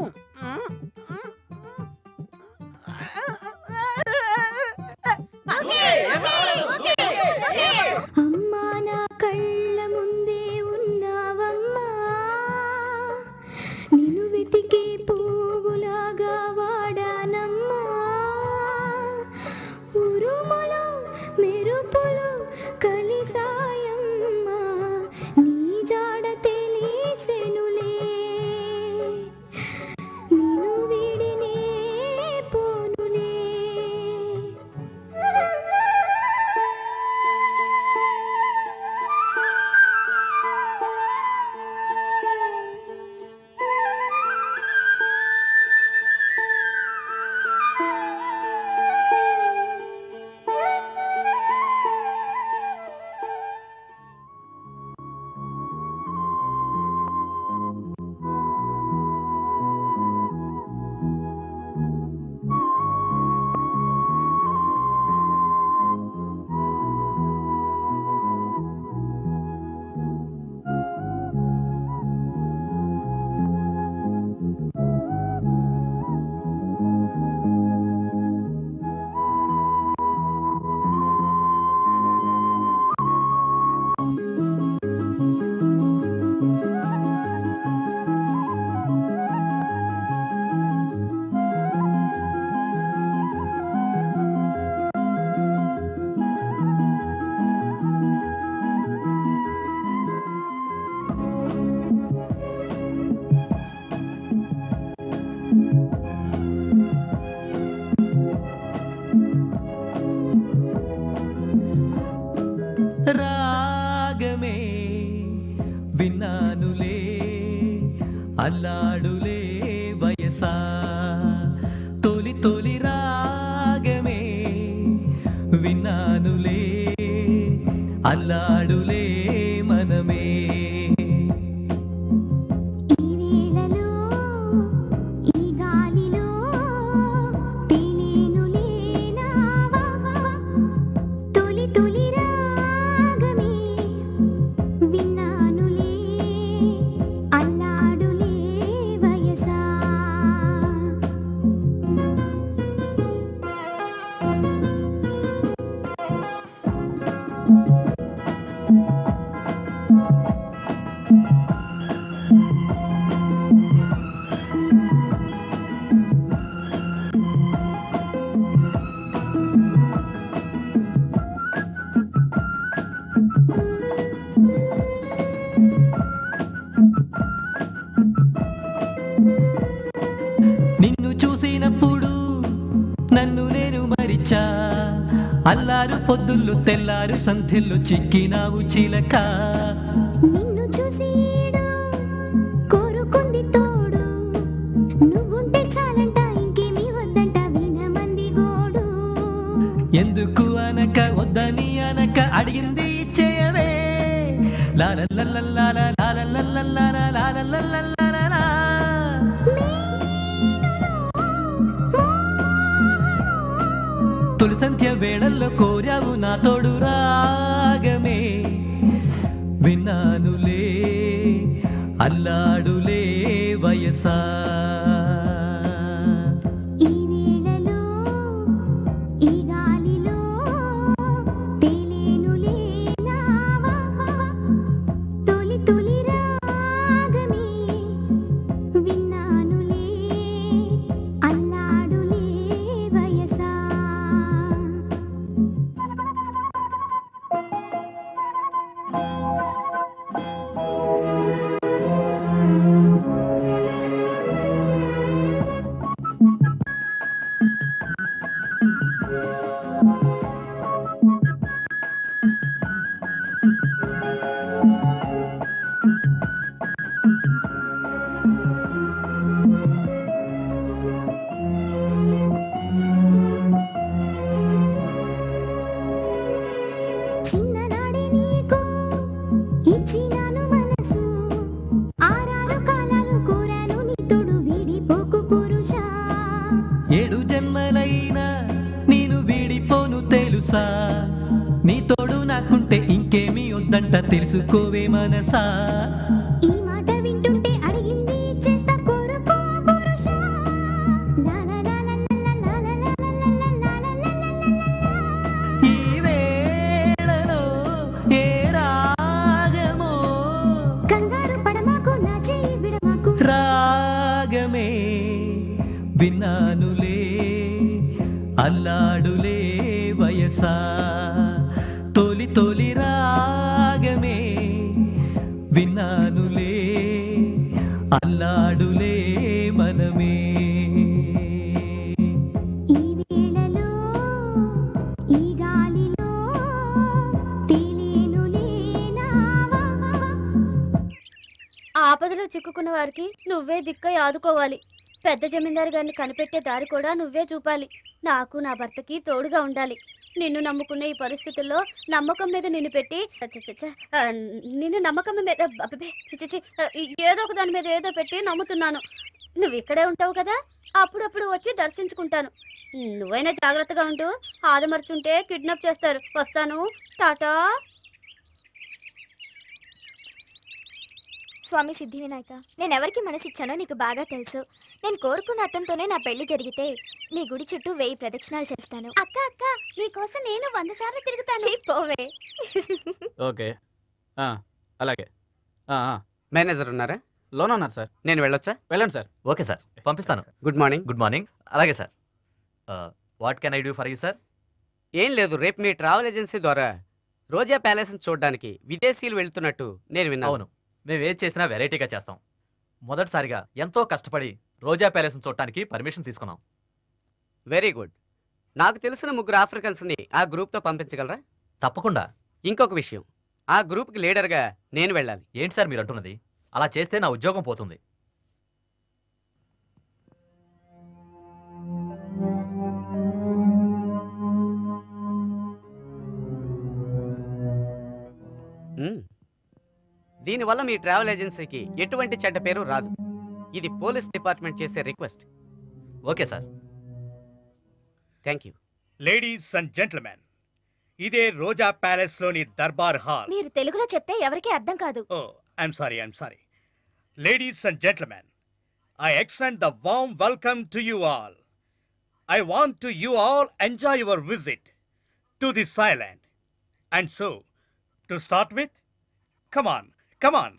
అమ్మా నా కళ్ళ ముందే ఉన్నావమ్మా నిన్ను వెతికే పువ్వులాగా వాడానమ్మా ఉరుములు మెరుపులు కలిసాయమ్మా నీ జాడ తెలిసెనులే నిన్ను వీడినే పోనులే రాగమే విన్నానులే అల్లాడులే వయసా తొలి తొలి రాగమే విన్నానులే అల్లాడులే మనమే ఈ వేళలో ఈ గాలిలో తెలియనులే నావా తొలి తొలి రాగమే విన్నానులే అల్లాడులే వయసా వచ్చా అల్లారు పొద్దుళ్ళు తెల్లారు సంధిల్లు చిక్కినావు చిలక నిన్ను చూసి ఈడు కోరుకుంది తోడు నువ్వుంటే చాలంట ఇంకేమీ వద్దంట వినమంది గోడు ఎందుకు అనక వద్దని అనక అడిగింది ఇచ్చేయవే లాలల్లల్లల్లాల, లాలల్లల్లల్లాల, లాలల్లల్లల్లాల. తొలి సంధ్య వేళల్లో కోరావు నా తోడు రాగమే విన్నానులే అల్లాడులే వయసా ఈ వేళలో ఈ గాలిలో తేలేనులే నావా తొలి తొలి రాగమే విన్నానులే అల్లాడులే వయసా చిన్ననాడే నీకు ఇచ్చినాను మనసు ఆరారు కాలాలు కోరాను నీ తోడు వీడిపోకు పురుషా ఏడు జన్మలైనా నేను వీడిపోను తెలుసా నీ తోడు నాకుంటే ఇంకేమీ వద్దంట తెలుసుకోవే మనసా ఈ మాట వింటుంటే అడిగింది చేస్తా కోరుకో పురుషా ఈ వేళలో ఏ రాగమో కంగారు పడమాకు నా చెయ్యి విడమాకు రాగమే విన్నానులే అల్లాడులే వయసా తొలి తొలి రాగమే విన్నానులే అల్లాడులే మనమే ఈ వేళలో ఈ గాలిలో తేలేనులే నావా ఆపదలో చిక్కుకున్న వారికి నువ్వే దిక్కై ఆదుకోవాలి పెద్ద జమీందారు గారిని కనిపెట్టే దారి కూడా నువ్వే చూపాలి నాకు నా భర్తకి తోడుగా ఉండాలి నిన్ను నమ్ముకున్న ఈ పరిస్థితుల్లో నమ్మకం మీద నిన్ను పెట్టి చ, చ, చ, ఆ, నిన్ను నమ్మకం మీద అబ్బబ్బే, చి, చి, చి, ఆ, ఏదో ఒక దాని మీద ఏదో పెట్టి నమ్ముతున్నాను నువ్వు ఇక్కడే ఉంటావు కదా అప్పుడప్పుడు వచ్చి దర్శించుకుంటాను నువ్వైనా జాగ్రత్తగా ఉంటూ ఆదమర్చుంటే కిడ్నాప్ చేస్తారు వస్తాను టాటా స్వామి సిద్ధి వినాయక నేను ఎవరికి మనసిచ్చానో నీకు బాగా తెలుసు నేను కోరుకున్న అతనితోనే నా పెళ్లి జరిగితే నీ గుడి చుట్టూ వెయ్యి ప్రదక్షిణాలు చేస్తాను అక్క అక్క నీకోసం నేను వంద సార్లు తిరుగుతాను పోవే ఓకే ఆ, అలాగే ఆ, ఆ. మేనేజర్ ఉన్నారా లోన్ ఉన్నారు సార్ నేను వెళ్ళొచ్చా వెళ్ళండి సార్ ఓకే సార్ పంపిస్తాను గుడ్ మార్నింగ్ గుడ్ మార్నింగ్ అలాగే sir what can I do for you sir ఏం లేదు రేపు మీ ట్రావెల్ ఏజెన్సీ ద్వారా రోజా ప్యాలెస్ని చూడడానికి విదేశీయులు వెళ్తున్నట్టు నేను విన్నాను అవును మేము ఏది చేసినా వెరైటీగా చేస్తాం మొదటిసారిగా ఎంతో కష్టపడి రోజా ప్యాలెస్ని చూడటానికి పర్మిషన్ తీసుకున్నాం వెరీ గుడ్ నాకు తెలిసిన ముగ్గురు ఆఫ్రికన్స్ని ఆ గ్రూప్తో పంపించగలరా తప్పకుండా ఇంకొక విషయం ఆ గ్రూప్కి లీడర్గా నేను వెళ్ళాలి ఏంటి సార్ మీరు అంటున్నది అలా చేస్తే నా ఉద్యోగం పోతుంది మ్మ్. దీనివల్ల మీ ట్రావెల్ ఏజెన్సీకి ఎటువంటి చెడ్డ పేరు రాదు ఇది పోలీస్ డిపార్ట్మెంట్ చేసే request okay sir thank you ladies and gentlemen ఇదే రోజా ప్యాలెస్ లోని దర్బార్ హాల్ మీరు తెలుగులో చెప్తే ఎవరికీ అర్థం కాదు ఓ I'm sorry I'm sorry ladies and gentlemen I extend the warm welcome to you all I want to you all enjoy your visit to this island and so to start with come on come on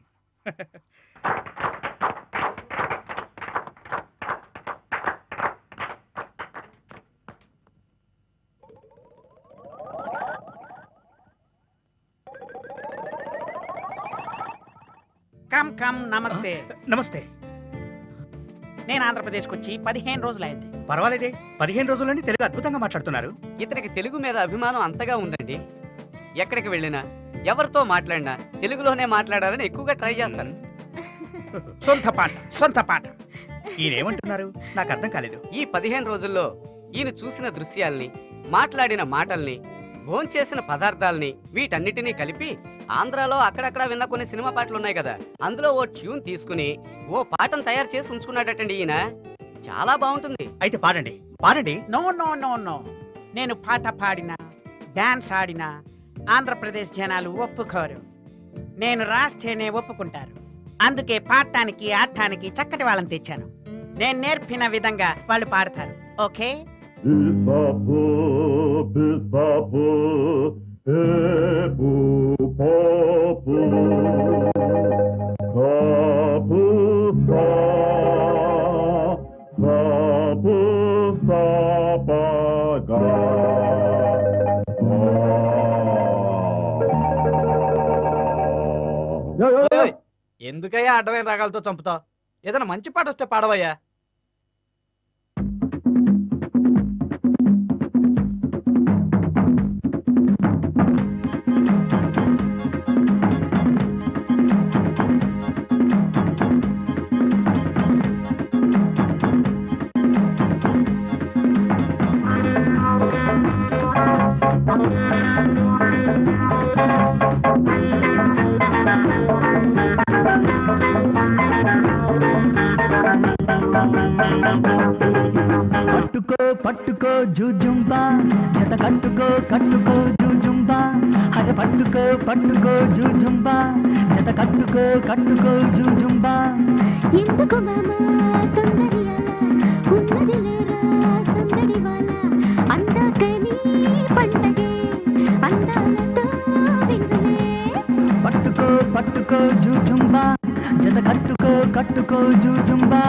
come come నమస్తే నమస్తే నేను ఆంధ్రప్రదేశ్కి వచ్చి పదిహేను రోజులైంది పర్వాలేదే పదిహేను రోజుల నుండి తెలుగు అద్భుతంగా మాట్లాడుతున్నారు ఇతనికి తెలుగు మీద అభిమానం అంతగా ఉందండి ఎక్కడికి వెళ్ళినా ఎవరితో మాట్లాడినా తెలుగులోనే మాట్లాడాలని ఎక్కువగా ట్రై చేస్తారు సొంత పాట సొంత పాట ఈయనేమంటున్నారు నాకు అర్థం కాలేదు ఈ పదిహేను రోజుల్లో ఈయన చూసిన దృశ్యాల్ని మాట్లాడిన మాటల్ని భోంచేసిన పదార్థాల్ని వీటన్నిటినీ కలిపి ఆంధ్రాలో అక్కడక్కడ విన్న కొన్ని సినిమా పాటలు ఉన్నాయి కదా అందులో ఓ ట్యూన్ తీసుకుని ఓ పాటను తయారు చేసి ఉంచుకున్నాడటండి ఈయన చాలా బాగుంటుంది అయితే పాడండి పాడండి నో నో నో నో నేను పాట పాడినా డాన్స్ ఆడినా ఆంధ్రప్రదేశ్ జనాలు ఒప్పుకోరు నేను రాస్తేనే ఒప్పుకుంటారు అందుకే పాడటానికి ఆడటానికి చక్కటి వాళ్ళని తెచ్చాను నేను నేర్పిన విధంగా వాళ్ళు పాడతారు okay Bisapu, bisapu, ebu papu, kapusa, kapusa paga. ఓయ్, ఎందుకయ్యా అడ్డమైన రాగాలతో చంపుతావు ఏదైనా మంచి పాట వస్తే పాడవయ్యా పట్టుకో పట్టుకో జూజుంబా జత కట్టుకో కట్టుకో జూజుంబా హర పట్టుకో పట్టుకో జూజుంబా జత కట్టుకో కట్టుకో జూజుంబా ఎందుకు మామా తొందరి అలా ఉన్నది లేరా సందడి వాళ్ళ అందాకని పండగే అందాలతో విందులే పట్టుకో పట్టుకో జూజుంబా జత కట్టుకో కట్టుకో జూజుంబా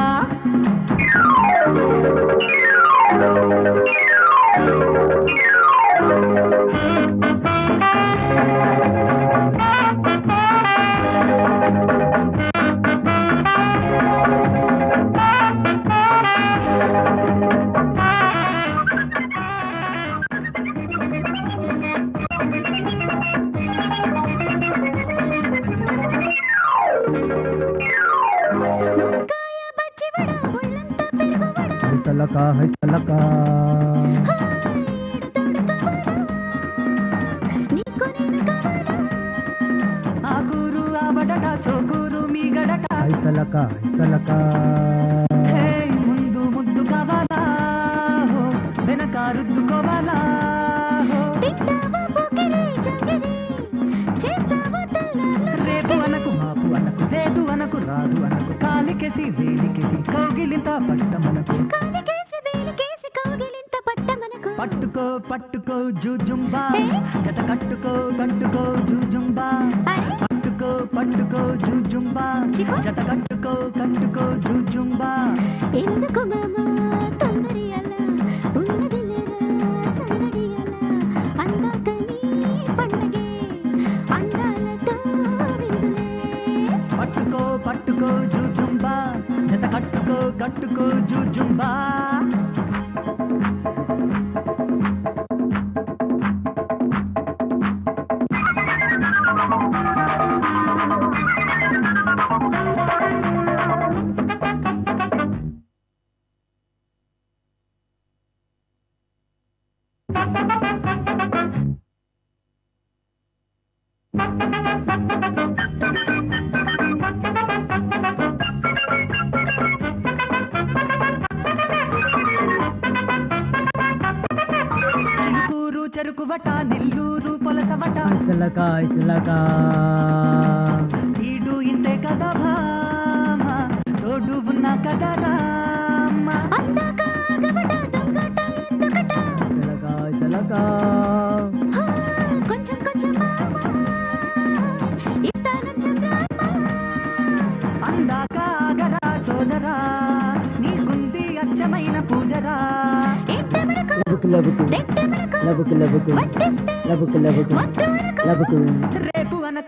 హైసలకా హైసలకా ఆగూరు ఆబడట సోగూరు మీ గడట హైసలక హైసలక ముందు ముద్దు కావాలా హో, వెనక రుద్దుకోవాలా హో. రేపు అనకు మాపు అనకు లేదు అనకు రాదు అనకు కాలికెసి వేలికెసి కౌగిలింత పట్టమనకు పట్టుకో పట్టుకో జూజుంబా జత కట్టుకో కట్టుకో జూజుంబా పట్టుకో పట్టుకో జూజుంబా జత కట్టుకో కట్టుకో జూజుంబా ఎందుకు మామా తొందరి అలా ఉన్నది లేరా సందడి అలా అందాకని పండగే అందాలతో విందులే పట్టుకో పట్టుకో జూజుంబా జత కట్టుకో కట్టుకో జూజుంబా చిలుకూరు చెరుకువట నెల్లూరు పొలసవట ఇసలక ఇసలక ఈడు ఇంతే కదా భామ తోడు ఉన్న కదా రామ ఇసలక ఇసలక కొంచెం కొంచెం మామా అందాక ఆగరా సోదరా నీకుంది అచ్చమైన పూజరా లబుకు లబుకు లబుకు లబుకు లబుకు లబుకు లబుకు రేపు అనక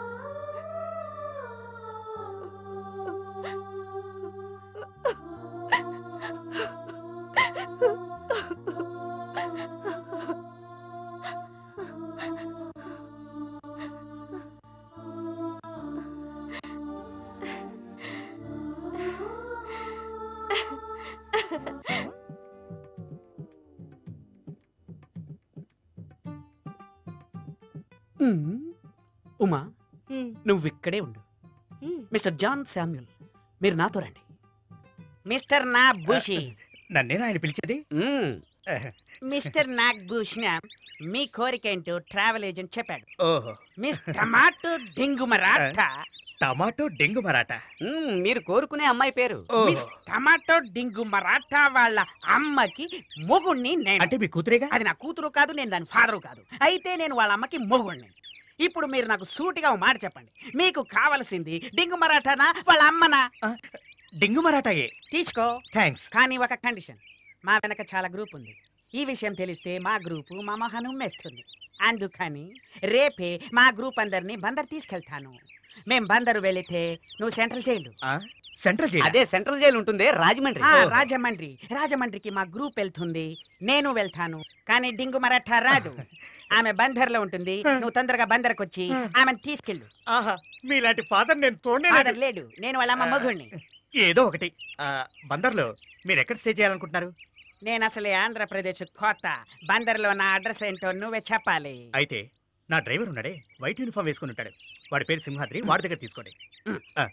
ఉమ్. ఉమా నువ్వు ఇక్కడే ఉండు మిస్టర్ జాన్ శామ్యుల్ మీరు నాతో రండి మిస్టర్ నా బూషి నన్నేనా ఆయన పిలిచేది మిస్టర్ నాగ్ భూషణ్ మీ కోరిక ఏంటో ట్రావెల్ ఏజెంట్ చెప్పాడు ఓహో మిస్ టమాటో డింగు మరాఠా టమాటో డెంగు మరాఠా మీరు కోరుకునే అమ్మాయి పేరు మిస్ టమాటో డింగు మరాఠా వాళ్ళ అమ్మకి మొగుణ్ణి నేను అంటే మీ కూతురేగా అది నా కూతురు కాదు నేను దాని ఫాదరు కాదు అయితే నేను వాళ్ళ అమ్మకి మొగుణ్ణి ఇప్పుడు మీరు నాకు సూటిగా ఒక మాట చెప్పండి మీకు కావలసింది డింగు మరాఠానా వాళ్ళ అమ్మనా డెంగు మరాఠాయే తీసుకో థ్యాంక్స్ కానీ ఒక కండిషన్ మా వెనక చాలా గ్రూప్ ఉంది ఈ విషయం తెలిస్తే మా గ్రూపు మా మొహాన్ని ఉమ్మేస్తుంది అందుకని రేపే మా గ్రూప్ అందరినీ బందర్ తీసుకెళ్తాను మేం బందరు వెళితే నువ్వు సెంట్రల్ జైలు సెంట్రల్ జైలు అదే సెంట్రల్ జైలు ఉంటుంది రాజమండ్రి ఆ, రాజమండ్రి రాజమండ్రికి మా గ్రూప్ వెళ్తుంది నేను వెళ్తాను కానీ డింగు మరాఠా రాదు ఆమె బందర్లో ఉంటుంది నువ్వు తొందరగా బందర్కి వచ్చి ఆమెను తీసుకెళ్ళు ఆహా మీలాంటి ఫాదర్ నేను చూడలేదు ఫాదర్ లేడు నేను వాళ్ళ అమ్మ మగుణ్ణి ఏదో ఒకటి ఆ, బందర్లో మీరు ఎక్కడ స్టే చేయాలనుకుంటున్నారు నేను అసలే ఆంధ్రప్రదేశ్ కొత్త బందర్లో నా అడ్రస్ ఏంటో నువ్వే చెప్పాలి అయితే నా డ్రైవర్ ఉన్నాడే వైట్ యూనిఫామ్ వేసుకుని ఉంటాడు వాడి పేరు సింహాద్రి వాడి దగ్గర తీసుకోండి ఆ.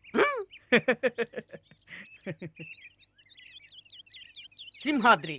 సింహాద్రి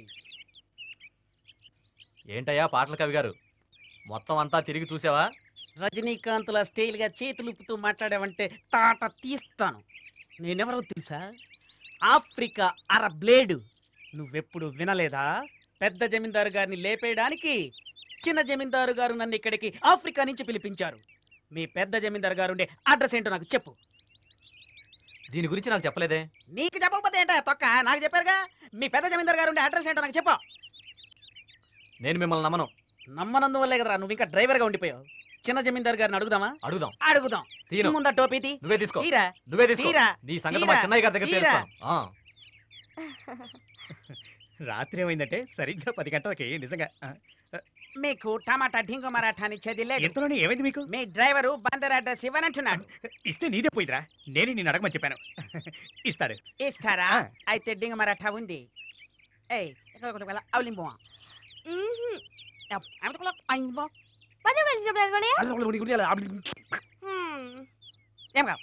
ఏంటయ్యా పాటల కవి గారు మొత్తం అంతా తిరిగి చూసావా రజనీకాంత్ల స్టైల్గా చేతులుపుతూ మాట్లాడావంటే తాట తీస్తాను నేనెవరో తెలుసా ఆఫ్రికా అర బ్లేడు నువ్వెప్పుడు వినలేదా పెద్ద జమీందారు గారిని లేపేయడానికి చిన్న జమీందారు గారు నన్ను ఇక్కడికి ఆఫ్రికా నుంచి పిలిపించారు మీ పెద్ద జమీందారు గారు ఉండే అడ్రస్ ఏంటో నాకు చెప్పు దీని గురించి నాకు చెప్పలేదే నీకు చెప్పకపోతే ఏంటా తొక్క నాకు చెప్పారుగా మీ పెద్ద జమీందారు గారు ఉండే అడ్రస్ ఏంటో నాకు చెప్పు నేను మిమ్మల్ని నమ్మను నమ్మనందువల్లే కదరా నువ్వు ఇంకా డ్రైవర్గా ఉండిపోయావు చిన్న జమీందారు గారిని అడుగుదామా అడుగుదాం అడుగుదాం తీను. ముందా టోపీ తీ. నువ్వే తీసుకో తీరా నువ్వే తీసుకో తీరా నీ సంగతి మా తీరా. చిన్నయ్య గారి దగ్గర తీరా. తెలుస్తాను ఆ. రాత్రి ఏమైందంటే సరిగ్గా పది గంటలకి నిజంగా ఆ, మీకు టమాటా ఢింగు మరాఠాని చదిలేదు ఎంతలోనే ఏమైంది మీకు మీ డ్రైవరు బందర్ అడ్రస్ ఇవ్వనంటున్నాడు ఇస్తే నీదే పోయిదిరా నేనే నేను అడగమని చెప్పాను ఇస్తాడు ఇస్తారా అయితే డింగ మరాఠా ఉంది ఏయ్ ఇక్కడ ఒకటి వెళ్ళ అవలింబో ఏం కావు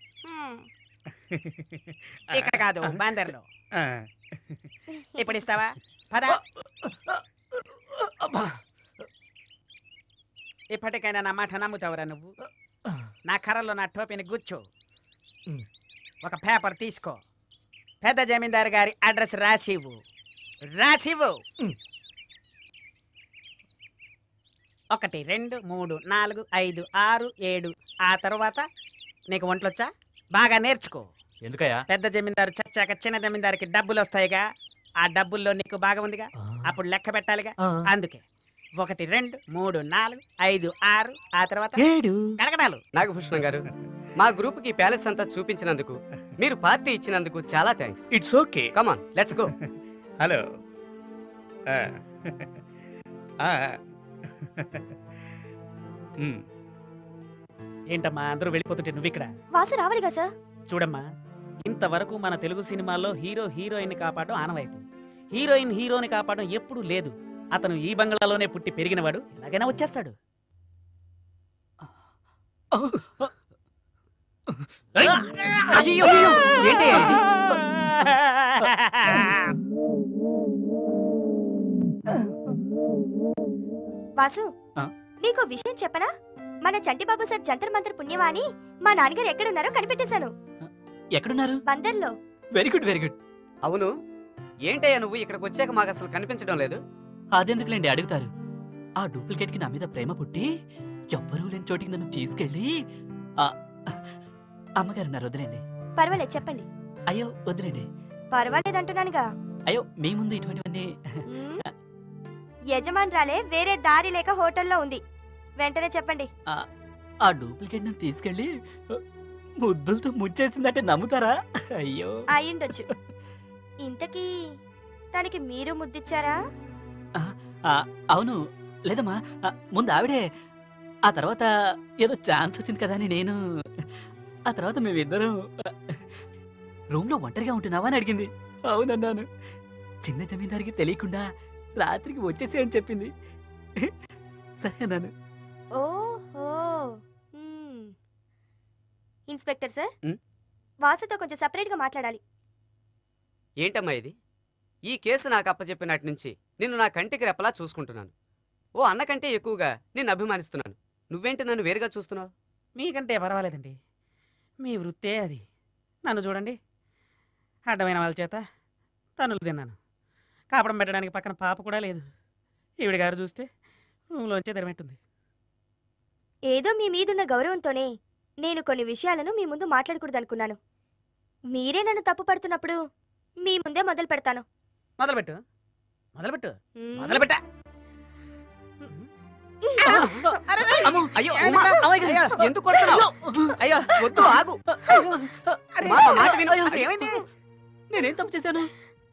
ఇక్కడ కాదు బందర్లో ఆ. ఇప్పుడు ఇస్తావా పద ఇప్పటికైనా నా మాట నమ్ముతావురా నువ్వు నా కర్రలో నా టోపీని గుచ్చు ఒక పేపర్ తీసుకో పెద్ద జమీందారు గారి అడ్రస్ రాసివ్వు రాసివ్వు ఒకటి రెండు మూడు నాలుగు ఐదు ఆరు ఏడు ఆ తర్వాత నీకు వంటలొచ్చా బాగా నేర్చుకో ఎందుకయ్యా పెద్ద జమీందారు చచ్చాక చిన్న జమీందారుకి డబ్బులు వస్తాయిగా ఆ డబ్బుల్లో నీకు బాగా ఉందిగా అప్పుడు లెక్క పెట్టాలిగా ఆ. అందుకే ఒకటి రెండు మూడు నాలుగు ఐదు ఆరు ఆ తర్వాత ఏడు కడకడాలు నాగభూషణం గారు మా గ్రూప్ కి ప్యాలెస్ అంతా చూపించినందుకు మీరు పార్టీ ఇచ్చినందుకు చాలా thanks it's okay come on let's go hello ఆ. ఆ. ఉమ్. ఏంటమ్మా అందరూ వెళ్ళిపోతుంటే నువ్వు ఇక్కడ వాసు రావాలిగా సార్ చూడమ్మా ఇంతవరకు మన తెలుగు సినిమాల్లో హీరో హీరోయిన్ కాపాడడం ఆనవాయితీ హీరోయిన్ హీరోని కాపాడడం ఎప్పుడూ లేదు అతను ఈ బంగ్లాలోనే పుట్టి పెరిగినవాడు ఎలాగైనా వచ్చేస్తాడు అయ్యో ఏంటి ఇది? వాసు ఆ? నీకు విషయం చెప్పనా మన చంటిబాబు సార్ జంతర్ మంతర్ పుణ్యమా అని మా నాన్నగారు ఎక్కడున్నారో కనిపెట్టేశాను ఎక్కడున్నారు బందర్లో వెరీ గుడ్ వెరీ గుడ్ అవును ఏంటయ్యా నువ్వు ఇక్కడికి వచ్చాక మాకు అసలు కనిపించడం లేదు అదెందుకులేండి అడుగుతారు ఆ డూప్లికేట్ కి నా మీద ప్రేమ పుట్టి ఎవ్వరూ లేని చోటికి నన్ను తీసుకెళ్ళి ఆ, అమ్మగారు ఉన్నారు వదిలేండి పర్వాలేదు చెప్పండి అయ్యో వదిలేండి పర్వాలేదంటున్నానుగా అయ్యో మీ ముందు ఇటువంటివన్నీ యజమానురాలే వేరే దారి లేక హోటల్లో ఉంది వెంటనే చెప్పండి ఆ, ఆ డూప్లికేట్ నన్ను తీసుకెళ్ళి ముద్దులతో ముచ్చేసిందంటే నమ్ముతారా అయ్యో అయ్యుండొచ్చు ఇంతకీ తనకి మీరు ముద్దిచ్చారా ఆ, అవును లేదమ్మా ఆ, ముందు ఆవిడే ఆ తర్వాత ఏదో ఛాన్స్ వచ్చింది కదా అని నేను ఆ తర్వాత మేమిద్దరం రూమ్లో ఒంటరిగా ఉంటున్నావా అని అడిగింది అవునన్నాను చిన్న జమీందారికి తెలియకుండా రాత్రికి వచ్చేసి అని చెప్పింది సరే అన్నాను ఓహో మ్మ్. ఇన్స్పెక్టర్ సార్ మ్? వాసుతో కొంచెం సపరేట్గా మాట్లాడాలి ఏంటమ్మా ఇది ఈ కేసు నాకు అప్పచెప్పినట్టు నుంచి నిన్ను నా కంటికి రెప్పలా చూసుకుంటున్నాను ఓ అన్న కంటే ఎక్కువగా నిన్ను అభిమానిస్తున్నాను నువ్వేంటి నన్ను వేరుగా చూస్తున్నావు మీకంటే పర్వాలేదండి మీ వృత్తే అది నన్ను చూడండి అడ్డమైన వాళ్ళ చేత తనులు తిన్నాను కాపడం పెట్టడానికి పక్కన పాప కూడా లేదు ఈవిడ గారు చూస్తే రూమ్లోంచే తెరమెట్టుంది ఏదో మీ మీదున్న గౌరవంతోనే నేను కొన్ని విషయాలను మీ ముందు మాట్లాడకూడదు అనుకున్నాను మీరే నన్ను తప్పు పడుతున్నప్పుడు మీ ముందే మొదలు పెడతాను మొదలుపెట్టు మొదలుపెట్టు మ్మ్. మొదలుపెట్ట అమ్మో, అయ్యో, ఉమా, అమ్మాయి గారు, ఎందుకు కొడుతున్నావు? అయ్యో వద్దు ఆగు అరే, మా మాట విను. అయ్యో, అసలు ఏమైంది నేనేం తప్పు చేశాను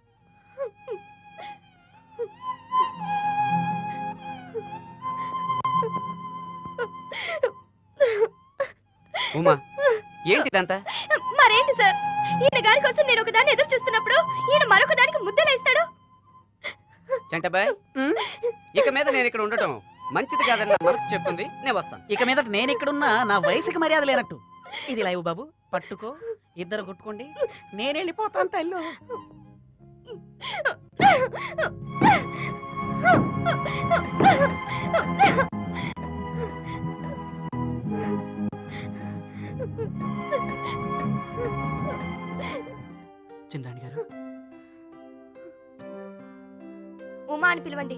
ఉమా ఏంటిదంతా మరేంటి సార్ ఈయన గారి కోసం నేను ఒకదాన్ని ఎదురు చూస్తున్నప్పుడు ఈయన మరొక దానికి ముద్దలేస్తాడు చంటబాయ్ ఇక మీద నేను ఇక్కడ ఉండటం మంచిది కాదని నా మనసు చెప్తుంది నేను వస్తాను ఇక మీద నేను ఇక్కడున్నా నా వయసుకి మర్యాద లేనట్టు ఇది లైవ్ బాబు పట్టుకో ఇద్దరు కొట్టుకోండి నేను వెళ్ళిపోతాను తల్లు చిన్నాని గారు ఉమా అని పిలవండి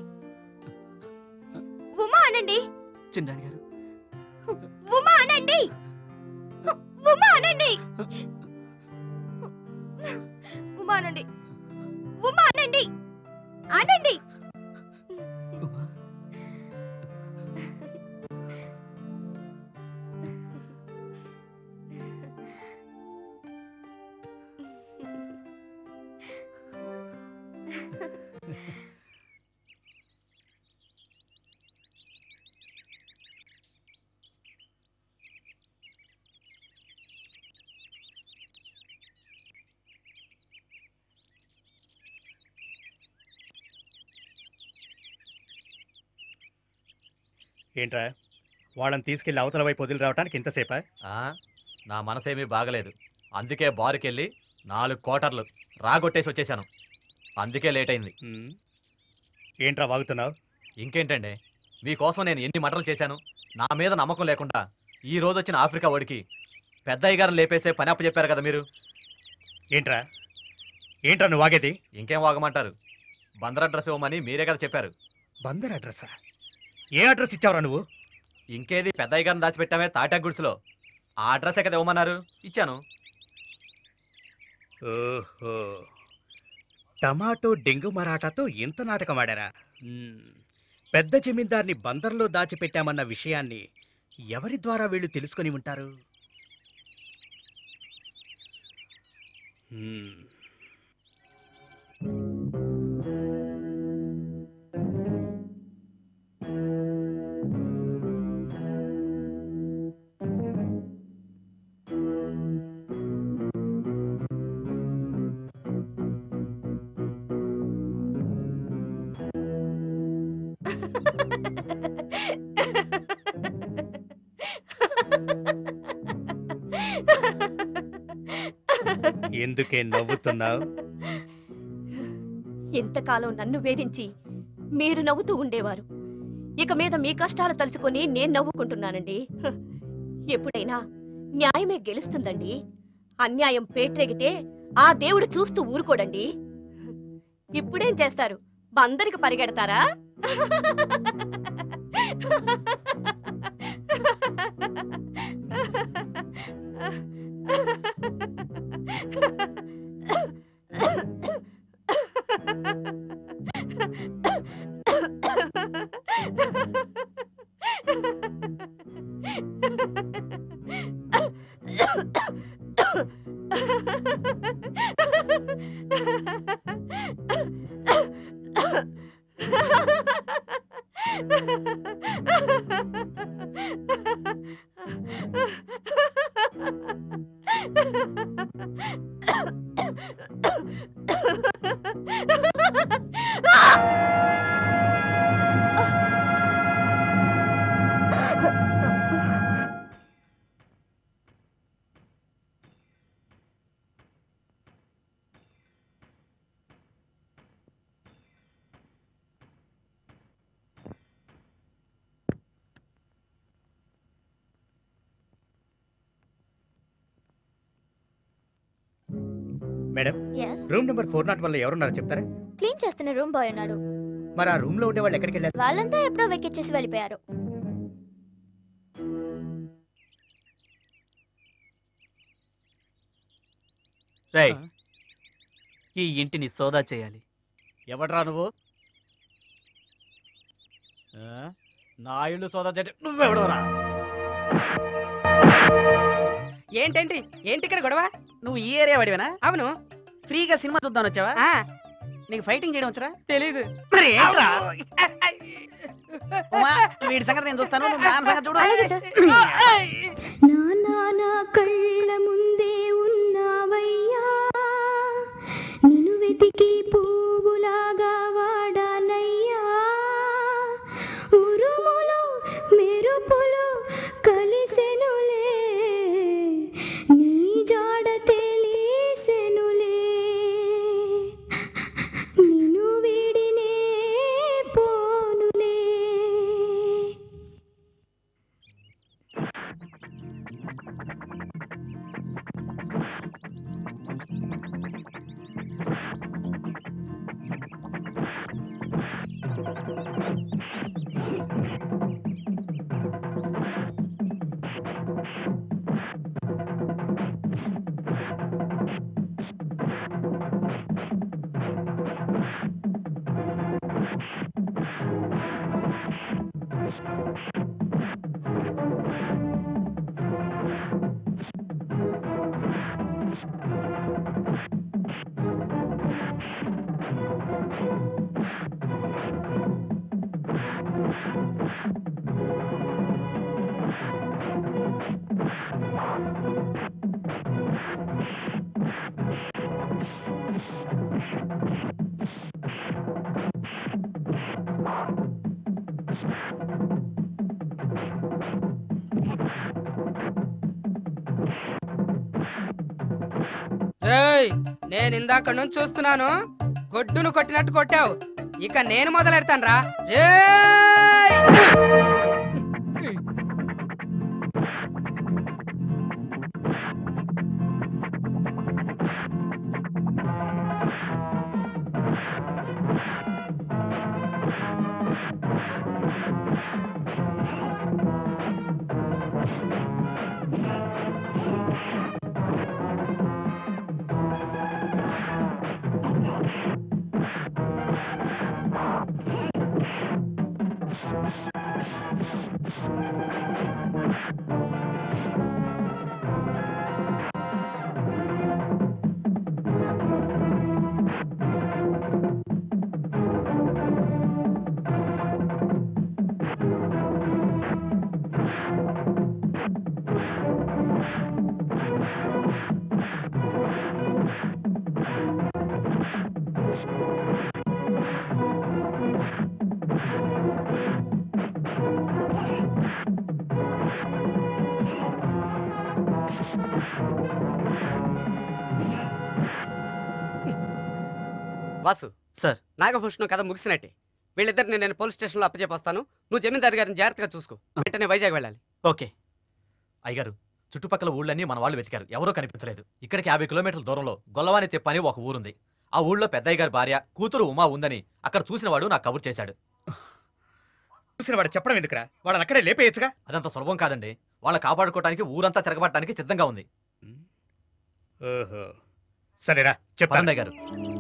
ఉమా అనండి చిన్నాని గారు ఉమా అనండి ఉమా అనండి ఉమా అనండి ఉమా అనండి అనండి ఏంట్రా వాళ్ళని తీసుకెళ్లి అవతల వైపు వదిలి రావడానికి ఇంతసేపా ఆ, నా మనసేమీ బాగలేదు అందుకే బారుకెళ్ళి నాలుగు కోటర్లు రాగొట్టేసి వచ్చేసాను అందుకే లేట్ అయింది ఏంట్రా వాగుతున్నావు ఇంకేంటండి మీకోసం నేను ఎన్ని మటలు చేశాను నా మీద నమ్మకం లేకుండా ఈ రోజు వచ్చిన ఆఫ్రికా ఓడికి పెద్దయ్య గారిని లేపేసే పని అప్పు చెప్పారు కదా మీరు ఏంట్రా ఏంట్రా నువ్వు వాగేది ఇంకేం వాగమంటారు బందర్ అడ్రస్ ఇవ్వమని మీరే కదా చెప్పారు బందర్ అడ్రస్సా ఏ అడ్రస్ ఇచ్చావురా నువ్వు ఇంకేది పెద్దయ్య గారిని దాచిపెట్టామే తాటా గుడిసెలో ఆ అడ్రస్సే కదా ఇవ్వమన్నారు ఇచ్చాను ఓహో టమాటో డెంగు మరాఠాతో ఇంత నాటకం ఆడారా మ్మ్. పెద్ద జమీందార్ని బందర్లో దాచిపెట్టామన్న విషయాన్ని ఎవరి ద్వారా వీళ్ళు తెలుసుకొని ఉంటారు మ్మ్. ఎందుకే నవ్వుతున్నావు ఎంతకాలం నన్ను వేధించి మీరు నవ్వుతూ ఉండేవారు ఇక మీద మీ కష్టాలు తలుచుకొని నేను నవ్వుకుంటున్నానండి హ్. ఎప్పుడైనా న్యాయమే గెలుస్తుందండి అన్యాయం పేట్రెగితే ఆ దేవుడు చూస్తూ ఊరుకోడండి ఇప్పుడేం చేస్తారు బందరికి పరిగెడతారా madam yes room number four nought one లో ఎవరున్నారో చెప్తారా క్లీన్ చేస్తున్న రూమ్ బాయ్ ఉన్నాడు మరి ఆ రూమ్ లో ఉండే వాళ్ళు ఎక్కడికి వెళ్ళారు వాళ్ళంతా ఎప్పుడో వెక్కిచ్చేసి వెళ్ళిపోయారు రేయ్ ఈ ఇంటిని సోదా చేయాలి ఎవడ్రా నువ్వు ఆ? నా ఇల్లు సోదా చెట్టు నువ్వెవడోరా ఏంటండి ఏంటి ఇక్కడ గొడవ నువ్వు ఈ ఏరియా వాడివేనా అవును ఫ్రీగా సినిమా చూద్దాం వచ్చావా నీకు ఫైటింగ్ చేయడం వచ్చరా తెలీదు మరి ఏంట్రా ఉమా, వీడి సంగతి నేను చూస్తాను నువ్వు నాన్న సంగతి చూడు నానా కళ్ళ ముందే ఉన్నావయ్యా నిన్ను వెతికి పువ్వులాగా వాడానయ్యా ఉరుములు మెరుపులు కలిసెనులే నీ జాడ తెలిసెనులే నిన్ను వీడినే పోనులే ఏయ్ నేను ఇందాక నుంచి చూస్తున్నాను గొడ్డును కొట్టినట్టు కొట్టావు ఇక నేను మొదలెడతాను రా వాసు సార్ నాగభూషణం కథ ముగిసినట్టే వీళ్ళిద్దరిని నేను పోలీస్ స్టేషన్లో అప్పచెప్పొస్తాను నువ్వు జమీందారు గారిని జాగ్రత్తగా చూసుకో వెంటనే వైజాగ్ వెళ్ళాలి ఓకే అయ్యగారు చుట్టుపక్కల ఊళ్ళన్నీ మన వాళ్ళు వెతికారు ఎవరూ కనిపించలేదు ఇక్కడికి యాభై కిలోమీటర్ల దూరంలో గొల్లవాని తెప్ప అని ఒక ఊరుంది ఆ ఊళ్ళో పెద్దయ్య గారి భార్య కూతురు ఉమా ఉందని అక్కడ చూసిన వాడు నాకు కబుర్ చేశాడు చూసిన వాడు చెప్పడం ఎందుకురా వాడు అక్కడే లేపేయచ్చుగా అదంత సులభం కాదండి వాళ్ళ కాపాడుకోవడానికి ఊరంతా తిరగబడటానికి సిద్ధంగా ఉంది ఓహో సరేరా చెప్పండి పదండి గారు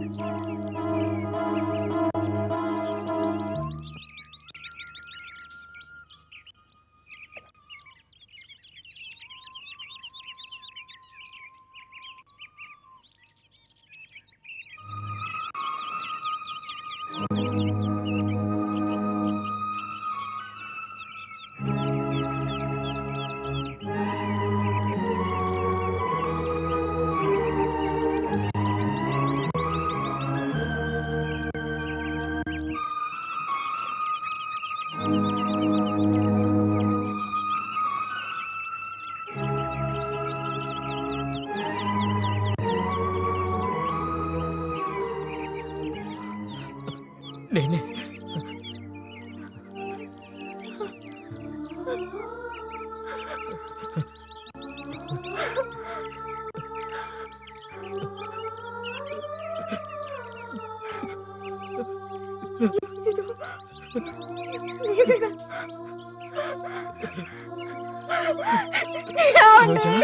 నేనే మీరేనా? రోజా?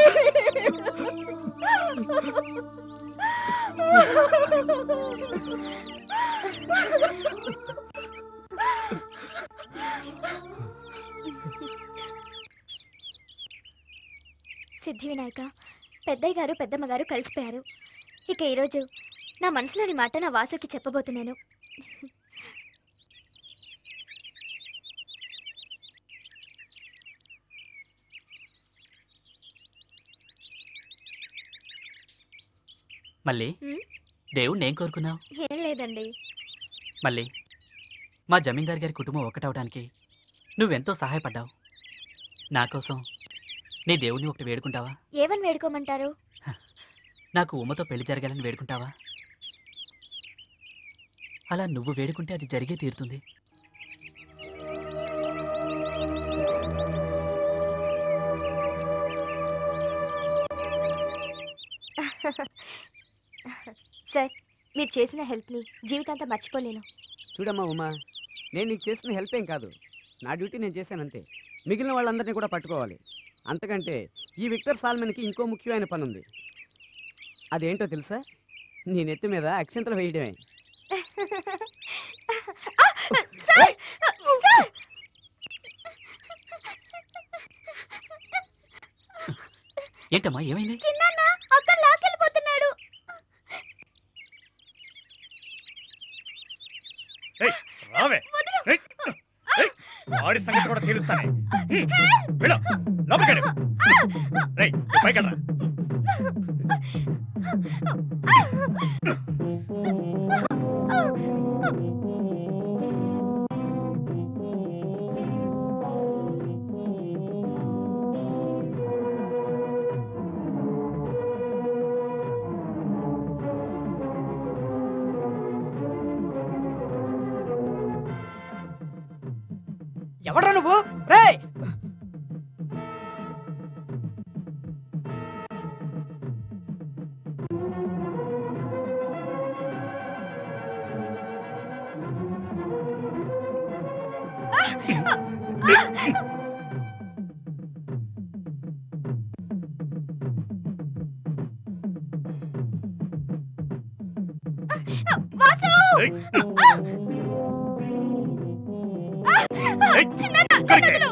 సిద్ధి వినాయక పెద్దయ్య గారు పెద్దమ్మ గారు కలిసిపోయారు ఇక ఈరోజు నా మనసులోని మాట నా వాసుకి చెప్పబోతున్నాను మళ్ళీ ఉమ్, దేవుణ్ణి ఏం కోరుకున్నావు ఏం లేదండి మళ్ళీ మా జమీందార్ గారి కుటుంబం ఒకటవడానికి నువ్వెంతో సహాయపడ్డావు నా కోసం నీ దేవుణ్ణి ఒకటి వేడుకుంటావా ఏమని వేడుకోమంటారు నాకు ఉమ్మతో పెళ్లి జరగాలని వేడుకుంటావా అలా నువ్వు వేడుకుంటే అది జరిగే తీరుతుంది సార్ మీరు చేసిన హెల్ప్ని జీవితాంతం మర్చిపోలేను చూడమ్మా ఉమా నేను నీకు చేసిన హెల్ప్ ఏం కాదు నా డ్యూటీ నేను చేశాను అంతే మిగిలిన వాళ్ళందరినీ కూడా పట్టుకోవాలి అంతకంటే ఈ విక్టర్ సాల్మన్కి ఇంకో ముఖ్యమైన పని ఉంది అదేంటో తెలుసా నీ నెత్తి మీద అక్షంతలు వేయడమే సార్ సార్ ఏంటమ్మా ఏమైంది చిన్న అక్కడ లాకెళ్ళిపోతున్నాడు ఏయ్, రావే ఏయ్, ఏయ్, వాడి సంగతి కూడా తెలుస్తానే వెళ్ళు లోపలికెళ్ళు రేయ్ నువ్వు పైకెళ్ళరా ఎవడ్రా నువ్వు రే వాసు ఏయ్. చిన్న నన్ను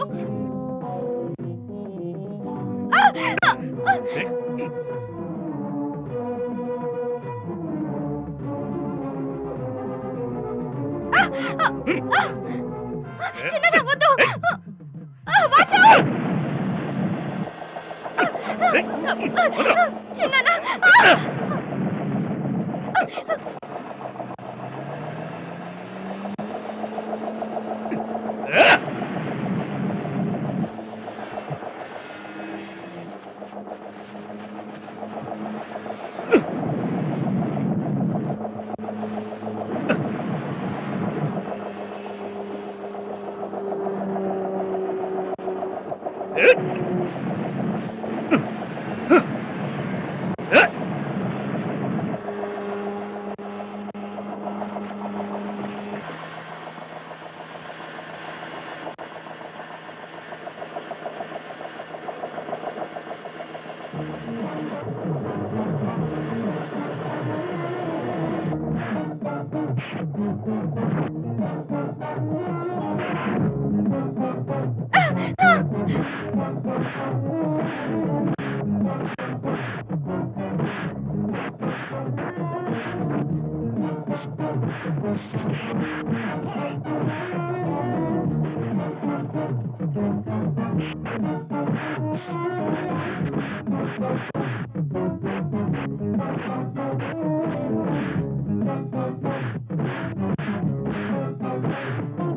చిన్న వద్దు వాసు చిన్న Thank you.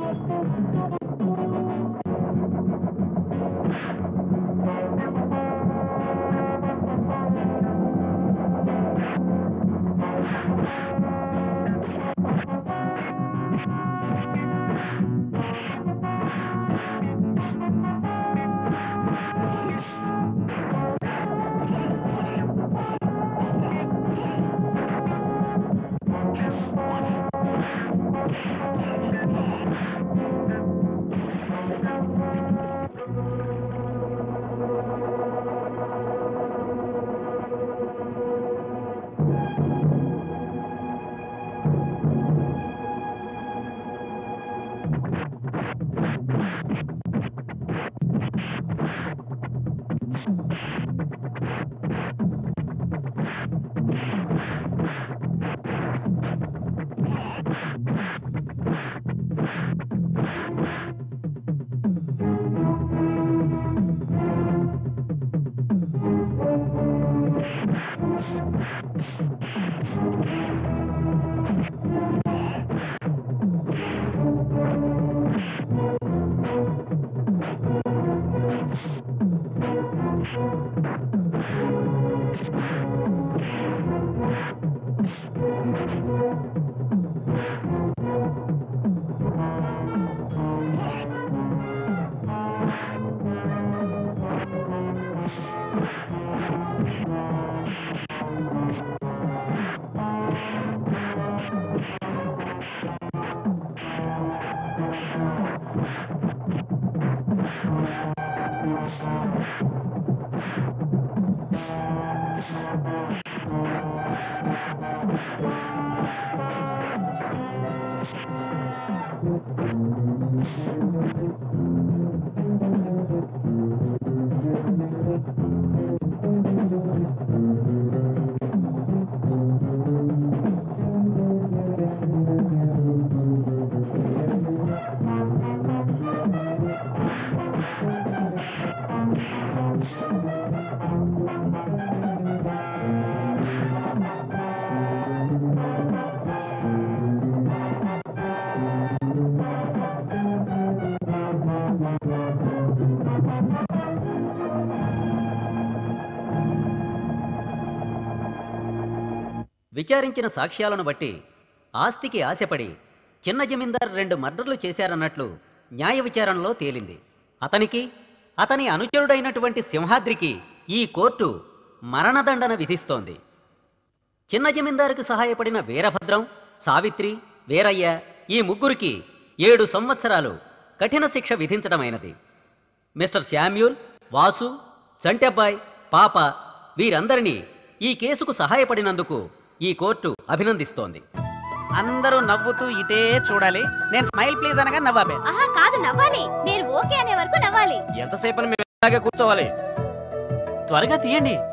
విచారించిన సాక్ష్యాలను బట్టి ఆస్తికి ఆశపడి చిన్న జమీందార్ రెండు మర్డర్లు చేశారన్నట్లు న్యాయ విచారణలో తేలింది అతనికి అతని అనుచరుడైనటువంటి సింహాద్రికి ఈ కోర్టు మరణదండన విధిస్తోంది చిన్న జమీందారుకు సహాయపడిన వీరభద్రం సావిత్రి వీరయ్య ఈ ముగ్గురికి ఏడు సంవత్సరాలు కఠిన శిక్ష విధించడమైనది మిస్టర్ శామ్యూల్ వాసు చంటబ్బాయ్ పాప వీరందరినీ ఈ కేసుకు సహాయపడినందుకు ఈ కోర్టు అభినందిస్తోంది అందరూ నవ్వుతూ ఇటే చూడాలి నేను స్మైల్ ప్లీజ్ అనగా నవ్వాబే ఆహా కాదు నవ్వాలి నేను ఓకే అనే వరకు నవ్వాలి ఎంతసేపు మేము ఇలాగే కూర్చోవాలి త్వరగా తీయండి